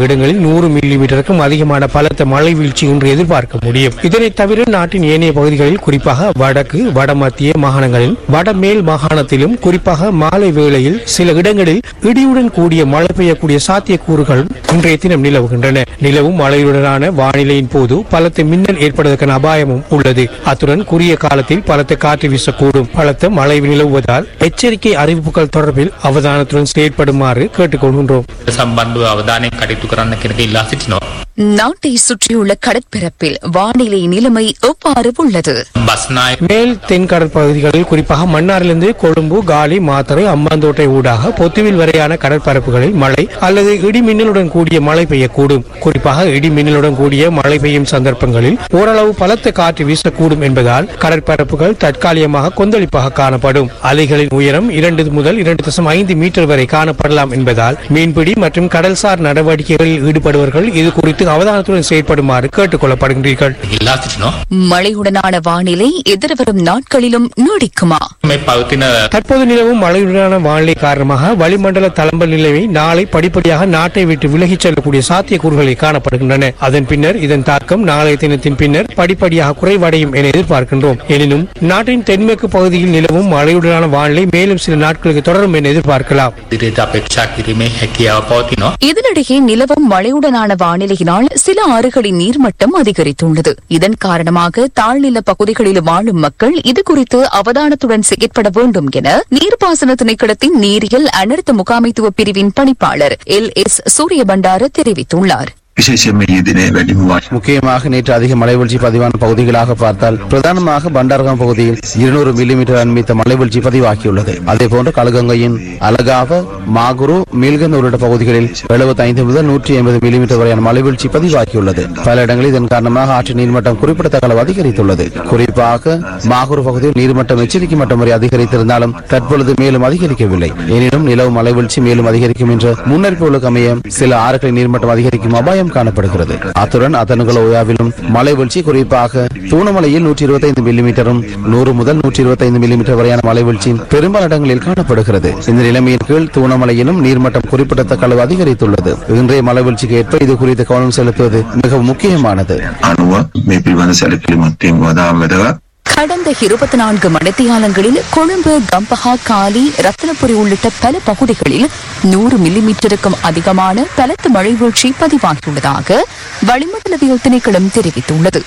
இடங்களில் நூறு மில்லி மீட்டருக்கும் அதிகமான பலத்த மழை வீழ்ச்சி இன்று எதிர்பார்க்க முடியும் இதனை தவிர நாட்டின் ஏனைய பகுதிகளில் குறிப்பாக வடக்கு வடமத்திய மாகாணங்களில் வடமேல் மாகாணத்திலும் குறிப்பாக மாலை வேளையில் சில இடங்களில் இடியுடன் கூடிய மழை பெய்யக்கூடிய சாத்தியக்கூறுகள் இன்றைய தினம் நிலவுகின்றன நிலவும் மழையுடனான வானிலையின் போது பலத்த மின்னல் ஏற்படுவதற்கான அபாயமும் உள்ளது அத்துடன் குறுகிய காலத்தில் பலத்த காற்று வீசக்கூடும் பலத்த மழை நிலவுவதால் எச்சரிக்கை அறிவிப்புகள் தொடர்பில் அவதானத்துடன் செயற்படுமாறு கேட்டுக்கொள்கின்றோம் සම්බන්ධව අවධානයෙන් කටයුතු කරන්න කෙනෙක ඉල්ලා සිටිනවා. நாட்டை சுற்றியுள்ள கடற்பரப்பில் வானிலை நிலைமை எவ்வாறு உள்ளது බස්නාය மேல் தென் கடற்பகுதிகளில் குறிப்பாக மன்னாரிலிருந்து கொழும்பு காலி மாத்தறை அம்பாந்தோட்டை ஊடாக பொத்துவில் வரையான கடற்பரப்புகளில் மழை அல்லது இடி மின்னலுடன் கூடிய மழை பெய்யக்கூடும் குறிப்பாக இடி மின்னலுடன் கூடிய மழை பெய்யும் சந்தர்ப்பங்களில் ஓரளவு பலத்த காற்று வீசக்கூடும் என்பதால் கடற்பரப்புகள் தற்காலிகமாக கொந்தளிப்பாக காணப்படும் அலைகளின் உயரம் இரண்டு முதல் இரண்டு தசம் ஐந்து மீட்டர் வரை காணப்படலாம் என்பதால் மீன்பிடி மற்றும் கடல்சார் நடவடிக்கைகளில் ஈடுபடுவர்கள் இது குறித்து அவதானத்துடன் செயற்படுமாறு கேட்டுக் கொள்ளப்படுகின்றீர்கள் ඉල්ලා සිටිනවා. மழையுடனான வானிலை எதிர்வரும் நாட்களிலும் நீடிக்குமா මේ පවතින தற்போது நிலவும் மழையுடனான வானிலை காரணமாக வளிமண்டல தளம்பல் நிலைமை நாளை படிப்படியாக நாட்டை விட்டு விலகிச் செல்லக்கூடிய சாத்தியக்கூறுகளை காணப்படுகின்றன அதன் பின்னர் இதன் தாக்கம் நாளைய தினத்தின் பின்னர் படிப்படியாக குறைவடையும் என எதிர்பார்க்கின்றோம் எனினும் நாட்டின் தென்மேற்கு பகுதியில் நிலவும் மழையுடனான வானிலை மேலும் சில நாட்களுக்கு தொடரும் என எதிர்பார்க்கலாம் දිරයට අපේක්ෂා කිරීමේ හැකියාව පවතිනවා. இதனிடையே நிலவும் மழையுடனான வானிலையினால் சில ஆறுகளின் நீர்மட்டம் அதிகரித்துள்ளது இதன் காரணமாக தாழ்நில பகுதிகளில் வாழும் மக்கள் இது குறித்து அவதானத்துடன் செயற்பட வேண்டும் என நீர்ப்பாசன திணைக்களத்தின் நீரியல் அனர்த்த முகாமைத்துவ பிரிவின் பணிப்பாளர் எல் எஸ் சூரியபண்டார தெரிவித்துள்ளார் විශේෂයෙන්ම ඊයේ දිනේ වැඩිම වාශ முக்கியமாக நேற்று அதிக மழைவீழ்ச்சி பதிவான பகுதிகளாக பார்த்தால் பிரதானமாக பண்டாரகம் பகுதியில் இருநூறு மில்லிமீட்டர் அண்மித்த மழைவீழ்ச்சி பதிவாகியுள்ளது அதேபோன்று கழுகங்கையின் அலகாவ மாகுரு மீல்கந்த் உள்ளிட்ட பகுதிகளில் 75 முதல் நூற்றி ஐம்பது மில்லிமீட்டர் வரையான மழைவீழ்ச்சி பதிவாகியுள்ளது பல இடங்களில் இதன் காரணமாக ஆற்றின் நீர்மட்டம் குறிப்பிடத்தக்க அளவு அதிகரித்துள்ளது குறிப்பாக மாகுரு பகுதியில் நீர்மட்டம் எச்சரிக்கை மட்டம் வரை அதிகரித்திருந்தாலும் தற்பொழுது மேலும் அதிகரிக்கவில்லை எனினும் நிலவு மழைவீழ்ச்சி மேலும் அதிகரிக்கும் என்ற முன்னறிப்புகளுக்கு அமைய சில ஆறுகளின் நீர்மட்டம் அதிகரிக்கும் அபாயம் காணப்படுகிறது அத்துடன் அதனுகள் ஓயாவிலும் மழை வீழ்ச்சி குறிப்பாக தூணமலையில் நூற்றி இருபத்தைந்து மில்லிமீட்டரும் நூறு முதல் நூற்றி இருபத்தைந்து மில்லிமீட்டர் வரையான மழை வீழ்ச்சி பெரும்பாலான இடங்களில் காணப்படுகிறது இந்த நிலைமையின் கீழ் தூணமலையிலும் நீர்மட்டம் குறிப்பிடத்தக்க அளவு அதிகரித்துள்ளது இன்றைய மழை வீழ்ச்சிக்கு ஏற்ப இது குறித்து கவனம் செலுத்துவது மிகவும் முக்கியமானது අනුව මේ පිළිබඳ සැලකිලිමත්වයෙන් වදාම් වැදගත්. கடந்த இருபத்தி நான்கு மணித்தியாலங்களில் கொழும்பு கம்பஹா காலி ரத்தினபுரி உள்ளிட்ட பல பகுதிகளில் நூறு மில்லிமீட்டருக்கும் அதிகமான பலத்த மழை வீழ்ச்சி பதிவாகியுள்ளதாக வளிமண்டலவியல் திணைக்களம் தெரிவித்துள்ளது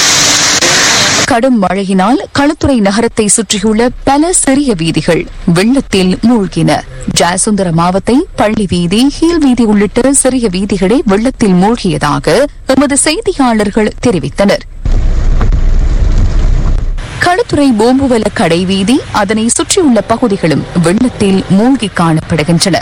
கடும் மழையினால் களுத்துறை நகரத்தை சுற்றியுள்ள பல சிறிய வீதிகள் வெள்ளத்தில் மூழ்கின ஜாசுந்தர மாவத்தை பள்ளி வீதி ஹீல் வீதி உள்ளிட்ட சிறிய வீதிகளே வெள்ளத்தில் மூழ்கியதாக எமது செய்தியாளர்கள் தெரிவித்தனர் களுத்துறை பூம்புவல கடை வீதி அதனை சுற்றியுள்ள பகுதிகளும் வெள்ளத்தில் மூழ்கி காணப்படுகின்றன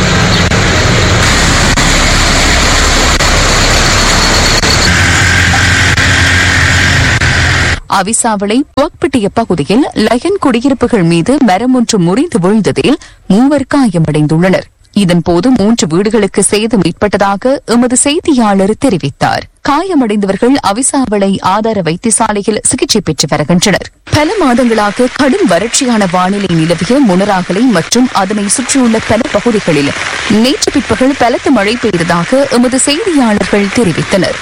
அவிசாவளை புவக்பிட்டிய பகுதியில் லயன் குடியிருப்புகள் மீது மரம் ஒன்று முறிந்து விழுந்ததில் மூவர் காயமடைந்துள்ளனர் இதன்போது மூன்று வீடுகளுக்கு சேதம் ஏற்பட்டதாக எமது செய்தியாளர் தெரிவித்தார் காயமடைந்தவர்கள் அவிசாவளை ஆதார வைத்தியசாலையில் சிகிச்சை பெற்று வருகின்றனர் பல மாதங்களாக கடும் வறட்சியான வானிலை நிலவிய முனராகலை மற்றும் அதனை சுற்றியுள்ள பல பகுதிகளில் நேற்று பிற்பகல் பலத்த மழை பெய்ததாக எமது செய்தியாளர்கள் தெரிவித்தனர்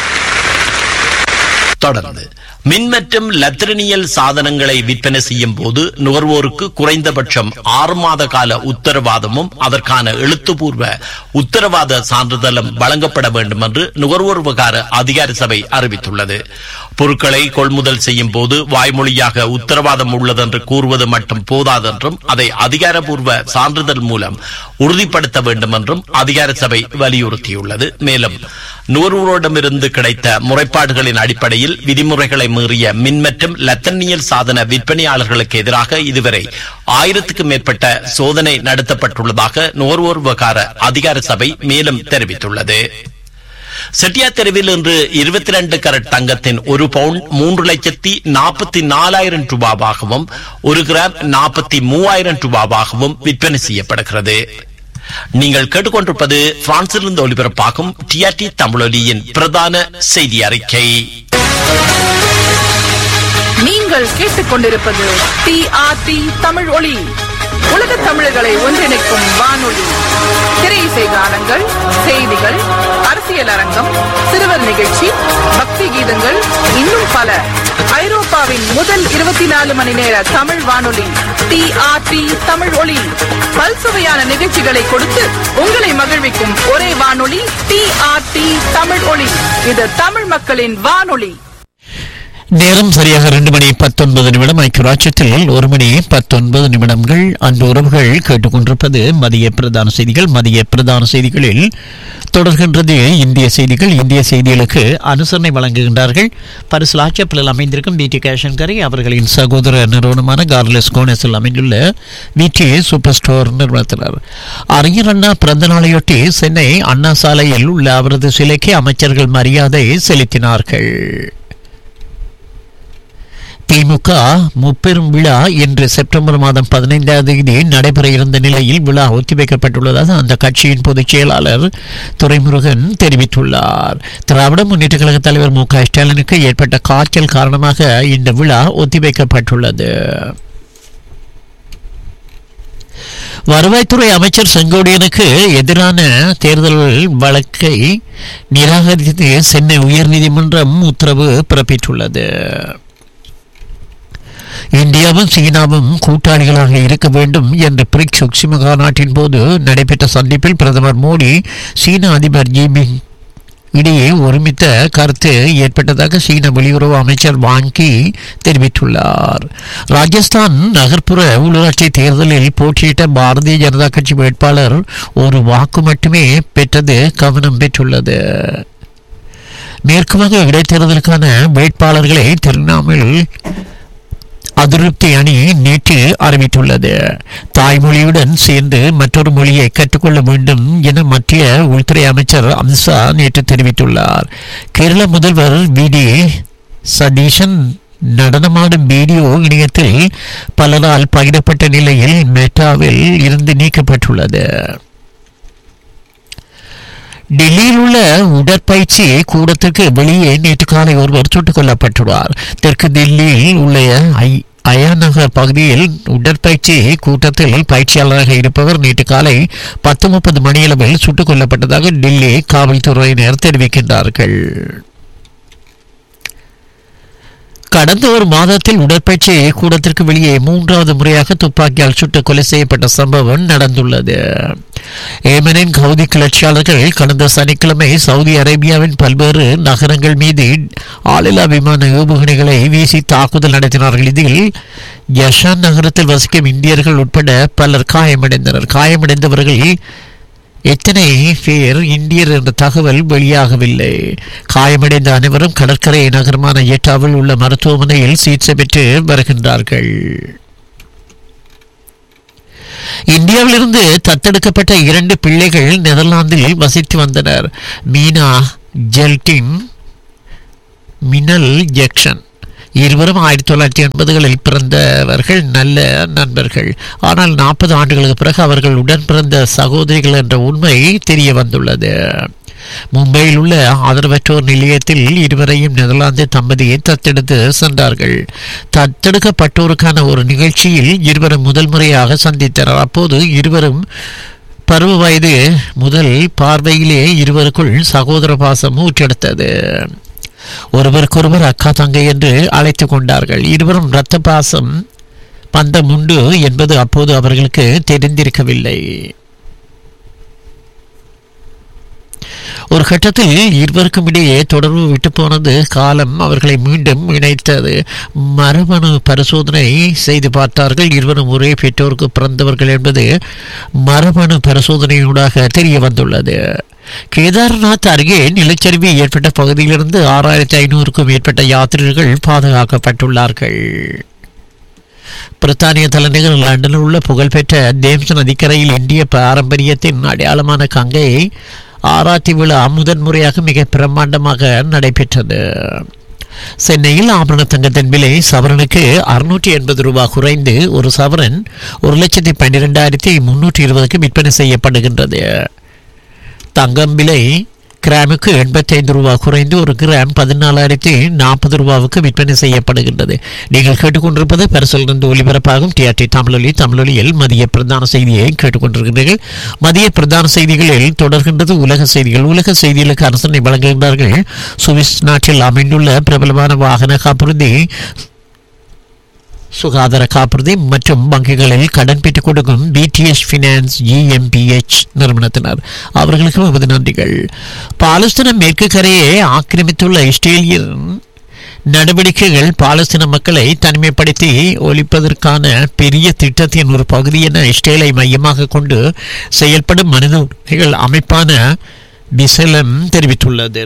தொடர்ந்து மின் மற்றும் லத்திரனியல் சாதனங்களை விற்பனை செய்யும் போது நுகர்வோருக்கு குறைந்தபட்சம் ஆறு மாத கால உத்தரவாதமும் அதற்கான எழுத்துப்பூர்வ உத்தரவாத சான்றிதழும் வழங்கப்பட வேண்டும் என்று நுகர்வோர் விவகார அதிகார சபை அறிவித்துள்ளது பொருட்களை கொள்முதல் செய்யும் போது வாய்மொழியாக உத்தரவாதம் உள்ளதென்று கூறுவது மட்டும் போதாதென்றும் அதை அதிகாரப்பூர்வ சான்றிதழ் மூலம் உறுதிப்படுத்த வேண்டும் என்றும் அதிகார சபை வலியுறுத்தியுள்ளது மேலும் நுகர்வோரிடமிருந்து கிடைத்த முறைப்பாடுகளின் அடிப்படையில் விதிமுறைகளை மீறிய மின் மற்றும் லத்தனியல் சாதன விற்பனையாளர்களுக்கு எதிராக இதுவரை ஆயிரத்துக்கும் மேற்பட்ட சோதனை நடத்தப்பட்டுள்ளதாக நுகர்வோர் விவகார அதிகார சபை மேலும் தெரிவித்துள்ளது செட்டியா தெருவில் இன்று இருபத்தி ரெண்டு கரட் தங்கத்தின் ஒரு பவுண்ட் மூன்று லட்சத்தி நாற்பத்தி நாலாயிரம் ரூபாவாகவும் ஒரு கிராம் நாற்பத்தி மூவாயிரம் ரூபாவாகவும் விற்பனை செய்யப்படுகிறது நீங்கள் கேட்டுக்கொண்டிருப்பது பிரான்சிலிருந்து ஒலிபரப்பாகும் டிஆர்டி தமிழொலியின் பிரதான செய்தி அறிக்கை நீங்கள் கேட்டுக்கொண்டிருப்பது டிஆர்டி தமிழ் ஒளி உலக தமிழர்களை ஒன்றிணைக்கும் வானொலி திரை இசை கானங்கள் செய்திகள் அரசியல் அரங்கம் சிறுவர் நிகழ்ச்சி பக்தி கீதங்கள் இன்னும் பல ஐரோப்பாவின் முதல் இருபத்தி நாலு மணி நேர தமிழ் வானொலி டிஆர்டி தமிழ் ஒளி பல்சுவையான நிகழ்ச்சிகளை கொடுத்து உங்களை மகிழ்விக்கும் ஒரே வானொலி டிஆர்டி தமிழ் ஒளி இது தமிழ் மக்களின் வானொலி நேரம் சரியாக ரெண்டு மணி பத்தொன்பது நிமிடம் ஐக்கியராட்சத்தில் ஒரு மணி பத்தொன்பது நிமிடங்கள் அன்பு உறவுகள் கேட்டுக்கொண்டிருப்பது மதிய பிரதான செய்திகள் மதிய பிரதான செய்திகளில் தொடர்கின்றது இந்திய செய்திகள் இந்திய செய்திகளுக்கு அனுசரணை வழங்குகின்றார்கள் பரிசு ஆட்சப்பில் அமைந்திருக்கும் பிடி கேஷன்கரை அவர்களின் சகோதர நிறுவனமான கார்லெஸ் கோனஸில் அமைந்துள்ள விடி சூப்பர் ஸ்டோர் நிறுவனத்தினர் அறிஞர் அண்ணா பிறந்த நாளையொட்டி சென்னை அண்ணா சாலையில் உள்ள அவரது சிலைக்கு அமைச்சர்கள் மரியாதை செலுத்தினார்கள் திமுக முப்பெரும் விழா இன்று செப்டம்பர் மாதம் பதினைந்தாம் தேதி நடைபெற இருந்த நிலையில் விழா ஒத்திவைக்கப்பட்டுள்ளதாக அந்த கட்சியின் பொதுச் செயலாளர் துரைமுருகன் தெரிவித்துள்ளார் திராவிட முன்னேற்ற கழக தலைவர் மு க ஸ்டாலினுக்கு ஏற்பட்ட காய்ச்சல் காரணமாக இந்த விழா ஒத்திவைக்கப்பட்டுள்ளது வருவாய்த்துறை அமைச்சர் செங்கோடியனுக்கு எதிரான தேர்தல் வழக்கை நிராகரித்து சென்னை உயர்நீதிமன்றம் உத்தரவு பிறப்பித்துள்ளது இந்தியாவும் சீனாவும் கூட்டாளிகளாக இருக்க வேண்டும் என்ற பிரிக்ஸ் உச்சி மாநாட்டின் போது நடைபெற்ற சந்திப்பில் பிரதமர் மோடி சீன அதிபர் ஜிபிங் இடையே ஒருமித்த கருத்து ஏற்பட்டதாக சீன வெளியுறவு அமைச்சர் வாங்கி தெரிவித்துள்ளார் ராஜஸ்தான் நகர்ப்புற உள்ளாட்சி தேர்தலில் போட்டியிட்ட பாரதிய ஜனதா கட்சி வேட்பாளர் ஒரு வாக்கு மட்டுமே பெற்றது கவனம் பெற்றுள்ளது மேற்குவங்க இடைத்தேர்தலுக்கான வேட்பாளர்களை திருவண்ணாமலை அதிருப்தி அணி நேற்று அறிவித்துள்ளது தாய்மொழியுடன் சேர்ந்து மற்றொரு மொழியை கற்றுக்கொள்ள வேண்டும் என மத்திய உள்துறை அமைச்சர் அம்சா நேற்று தெரிவித்துள்ளார் கேரள முதல்வர் வி டி சதீஷன் நடனமாடும் வீடியோ இணையத்தில் பலரால் பகிரப்பட்ட நிலையில் மெட்டாவில் இருந்து நீக்கப்பட்டுள்ளது டெல்லியில் உள்ள உடற்பயிற்சி கூடத்திற்கு வெளியே நேற்று காலை ஒருவர் சுட்டுக் கொல்லப்பட்டுள்ளார் தெற்கு டெல்லியில் உள்ள ஐ அயா நகர் பகுதியில் உடற்பயிற்சி கூட்டத்தில் பயிற்சியாளராக இருப்பவர் நேற்று காலை பத்து முப்பது மணியளவில் சுட்டுக் கொல்லப்பட்டதாக டெல்லி காவல்துறையினர் தெரிவிக்கின்றார்கள் கடந்த ஒரு மாதத்தில் உடற்பயிற்சி கூடத்திற்கு வெளியே மூன்றாவது முறையாக துப்பாக்கியால் சுட்டு கொலை செய்யப்பட்ட சம்பவம் நடந்துள்ளது ஏமனின் கவுதி கிளர்ச்சியாளர்கள் கடந்த சனிக்கிழமை சவுதி அரேபியாவின் பல்வேறு நகரங்கள் மீது ஆளில்லா விமான ஏவுகணைகளை வீசி தாக்குதல் நடத்தினார்கள் இதில் யஷான் நகரத்தில் வசிக்கும் இந்தியர்கள் உட்பட பலர் காயமடைந்தனர் காயமடைந்தவர்கள் எத்தனை பேர் இந்தியர் என்ற தகவல் வெளியாகவில்லை காயமடைந்த அனைவரும் கடற்கரை நகரமான ஏட்டாவில் உள்ள மருத்துவமனையில் சிகிச்சை பெற்று வருகின்றார்கள் இந்தியாவிலிருந்து தத்தெடுக்கப்பட்ட இரண்டு பிள்ளைகள் நெதர்லாந்தில் வசித்து வந்தனர் மீனா ஜெல்டின் மினல் ஜெக்ஷன் இருவரும் ஆயிரத்தி தொள்ளாயிரத்தி எண்பதுகளில் பிறந்தவர்கள் நல்ல நண்பர்கள் ஆனால் நாற்பது ஆண்டுகளுக்கு பிறகு அவர்கள் உடன் பிறந்த சகோதரிகள் என்ற உண்மை தெரிய வந்துள்ளது மும்பையில் உள்ள ஆதரவற்றோர் நிலையத்தில் இருவரையும் நெதர்லாந்து தம்பதியை தத்தெடுத்து சென்றார்கள் தத்தெடுக்கப்பட்டோருக்கான ஒரு நிகழ்ச்சியில் இருவரும் முதல் முறையாக சந்தித்தனர் அப்போது இருவரும் பருவ வயது முதல் பார்வையிலே இருவருக்குள் சகோதர பாசம் ஊற்றெடுத்தது ஒருவருக்கொருவர் அக்கா தங்கை என்று அழைத்துக் கொண்டார்கள் இருவரும் இரத்த பாசம் பந்தம் உண்டு என்பது அப்போது அவர்களுக்கு தெரிந்திருக்கவில்லை ஒரு கட்டத்தில் இருவருக்கும் இடையே தொடர்பு விட்டு போனது காலம் அவர்களை மீண்டும் இணைத்தது மரபணு பரிசோதனை செய்து பார்த்தார்கள் இருவரும் ஒரே பெற்றோருக்கு பிறந்தவர்கள் என்பது மரபணு பரிசோதனையூடாக தெரிய வந்துள்ளது கேதார்நாத் அருகே நிலச்சரிவு ஏற்பட்ட பகுதியிலிருந்து ஆறாயிரத்தி ஐநூறுக்கும் மேற்பட்ட யாத்ரீகர்கள் பாதுகாக்கப்பட்டுள்ளார்கள் பிரித்தானிய தலைநகர் லண்டனில் உள்ள புகழ்பெற்ற தேம்ஸ் நதிக்கரையில் இந்திய பாரம்பரியத்தின் அடையாளமான கங்கையை ஆராய்ச்சி விழா முதன்முறையாக மிக பிரம்மாண்டமாக நடைபெற்றது சென்னையில் ஆபரண தங்கத்தின் விலை சவரனுக்கு அறுநூற்றி எண்பது ரூபாய் குறைந்து ஒரு சவரன் ஒரு லட்சத்தி பன்னிரெண்டாயிரத்தி முன்னூற்றி இருபதுக்கு விற்பனை செய்யப்படுகின்றது தங்கம் விலை கிராமுக்கு எண்பத்தைந்து ரூபா குறைந்து ஒரு கிராம் பதினாலாயிரத்தி நாற்பது ரூபாவுக்கு விற்பனை செய்யப்படுகின்றது நீங்கள் கேட்டுக்கொண்டிருப்பது பரிசிலிருந்து ஒலிபரப்பாகும் டிஆர்டி தமிழொலி தமிழொலியில் மதிய பிரதான செய்தியை கேட்டுக்கொண்டிருக்கிறீர்கள் மதிய பிரதான செய்திகளில் தொடர்கின்றது உலக செய்திகள் உலக செய்திகளுக்கு அரசனை வழங்குகின்றார்கள் சுவிஸ் நாட்டில் அமைந்துள்ள பிரபலமான வாகன காப்புறுதி சுகாதார காப்புறுதி மற்றும் வங்கிகளில் கடன் பெற்றுக் கொடுக்கும் பிடிஎஸ் ஃபினான்ஸ் ஜிஎம்பிஎச் நிறுவனத்தினர் அவர்களுக்கு நமது நன்றிகள் பாலஸ்தீன மேற்கு கரையை ஆக்கிரமித்துள்ள இஸ்ரேலியன் நடவடிக்கைகள் பாலஸ்தீன மக்களை தனிமைப்படுத்தி ஒழிப்பதற்கான பெரிய திட்டத்தின் ஒரு பகுதி என இஸ்ரேலை மையமாக கொண்டு செயல்படும் மனித உரிமைகள் அமைப்பான பிசலம் தெரிவித்துள்ளது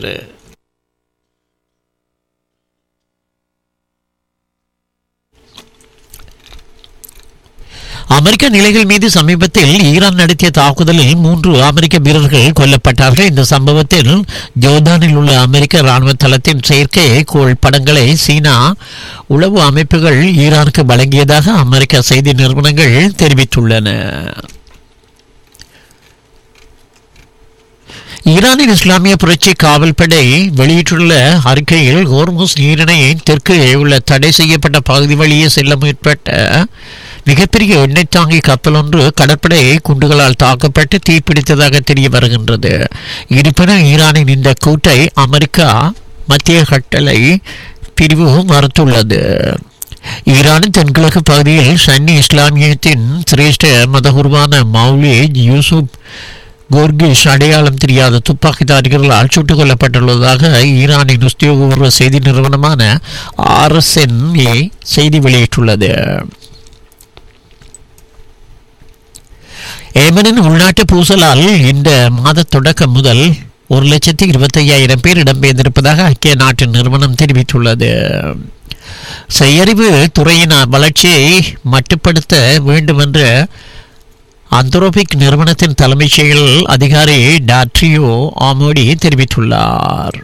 அமெரிக்க நிலைகள் மீது சமீபத்தில் ஈரான் நடத்திய தாக்குதலில் மூன்று அமெரிக்க வீரர்கள் கொல்லப்பட்டார்கள் இந்த சம்பவத்தில் ஜோர்டானில் உள்ள அமெரிக்க ராணுவ தளத்தின் செயற்கை கோள் படங்களை சீனா உளவு அமைப்புகள் ஈரானுக்கு வழங்கியதாக அமெரிக்க செய்தி நிறுவனங்கள் தெரிவித்துள்ளன ஈரானின் இஸ்லாமிய புரட்சி காவல்படை வெளியிட்டுள்ள அறிக்கையில் ஹோர்முஸ் நீரிணை தெற்கு உள்ள தடை செய்யப்பட்ட பகுதி வழியே செல்ல முற்பட்ட மிகப்பெரிய எண்ணெய் தாங்கி கப்பல் ஒன்று கடற்படை குண்டுகளால் தாக்கப்பட்டு தீப்பிடித்ததாக தெரிய வருகின்றது இருப்பினும் ஈரானின் இந்த கூட்டை அமெரிக்கா மத்திய கட்டளை பிரிவு மறுத்துள்ளது ஈரானின் தென்கிழக்கு பகுதியில் சன்னி இஸ்லாமியத்தின் சிரேஷ்ட மதகுருவான மௌலி யூசுப் கோர்கிஷ் அடையாளம் தெரியாத துப்பாக்கிதாரிகளால் சுட்டுக் கொல்லப்பட்டுள்ளதாக ஈரானின் உத்தியோகபூர்வ செய்தி நிறுவனமான ஆர்எஸ்என்ஏ செய்தி வெளியிட்டுள்ளது ஏமனின் உள்நாட்டு பூசலால் இந்த மாத தொடக்கம் முதல் ஒரு லட்சத்தி இருபத்தி ஐயாயிரம் பேர் இடம்பெயர்ந்திருப்பதாக ஐக்கிய நாட்டின் நிறுவனம் தெரிவித்துள்ளது செயறிவு துறையின் வளர்ச்சியை மட்டுப்படுத்த வேண்டும் என்ற அந்தரோபிக் நிறுவனத்தின் தலைமைச் செயல் அதிகாரி டாட்ரியோ ஆமோடி தெரிவித்துள்ளார்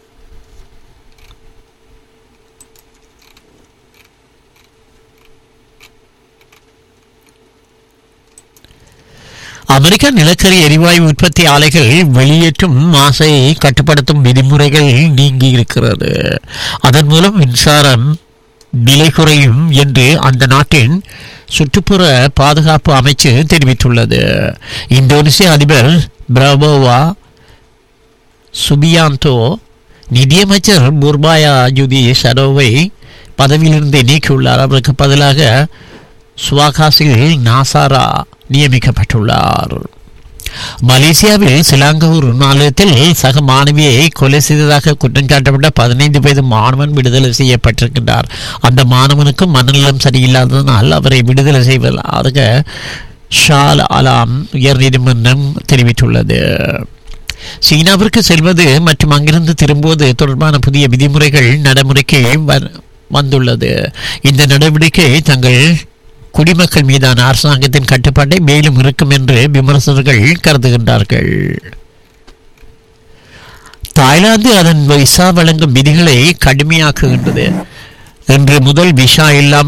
அமெரிக்க நிலக்கரி எரிவாயு உற்பத்தி ஆலைகள் வெளியேற்றும் மாசை கட்டுப்படுத்தும் விதிமுறைகள் நீங்கி இருக்கிறது அதன் மூலம் மின்சாரம் விலை குறையும் என்று அந்த நாட்டின் சுற்றுப்புற பாதுகாப்பு அமைச்சு தெரிவித்துள்ளது இந்தோனேசிய அதிபர் பிரபோவா சுபியாந்தோ நிதியமைச்சர் புர்பாயா ஜுதி சரோவை பதவியிலிருந்து நீக்கியுள்ளார் அவருக்கு பதிலாக சுவாகாசில் நாசாரா நியமிக்கப்பட்டுள்ளார் மலேசியாவில் சிலாங்கூர் மாநிலத்தில் சக மாணவியை கொலை செய்ததாக குற்றம் சாட்டப்பட்ட பதினைந்து வயது மாணவன் விடுதலை செய்யப்பட்டிருக்கின்றார் அந்த மாணவனுக்கு மனநலம் சரியில்லாததனால் அவரை விடுதலை செய்வதாக ஷால் அலாம் உயர்நீதிமன்றம் தெரிவித்துள்ளது சீனாவிற்கு செல்வது மற்றும் அங்கிருந்து திரும்புவது தொடர்பான புதிய விதிமுறைகள் நடைமுறைக்கு வந்துள்ளது இந்த நடவடிக்கை தங்கள் குடிமக்கள் மீதான அரசாங்கத்தின் கட்டுப்பாட்டை மேலும் இருக்கும் என்று விமர்சகர்கள் கருதுகின்றார்கள் தாய்லாந்து அதன் விசா வழங்கும் விதிகளை கடுமையாக்குகின்றது இன்று முதல் விசா இல்லாமல்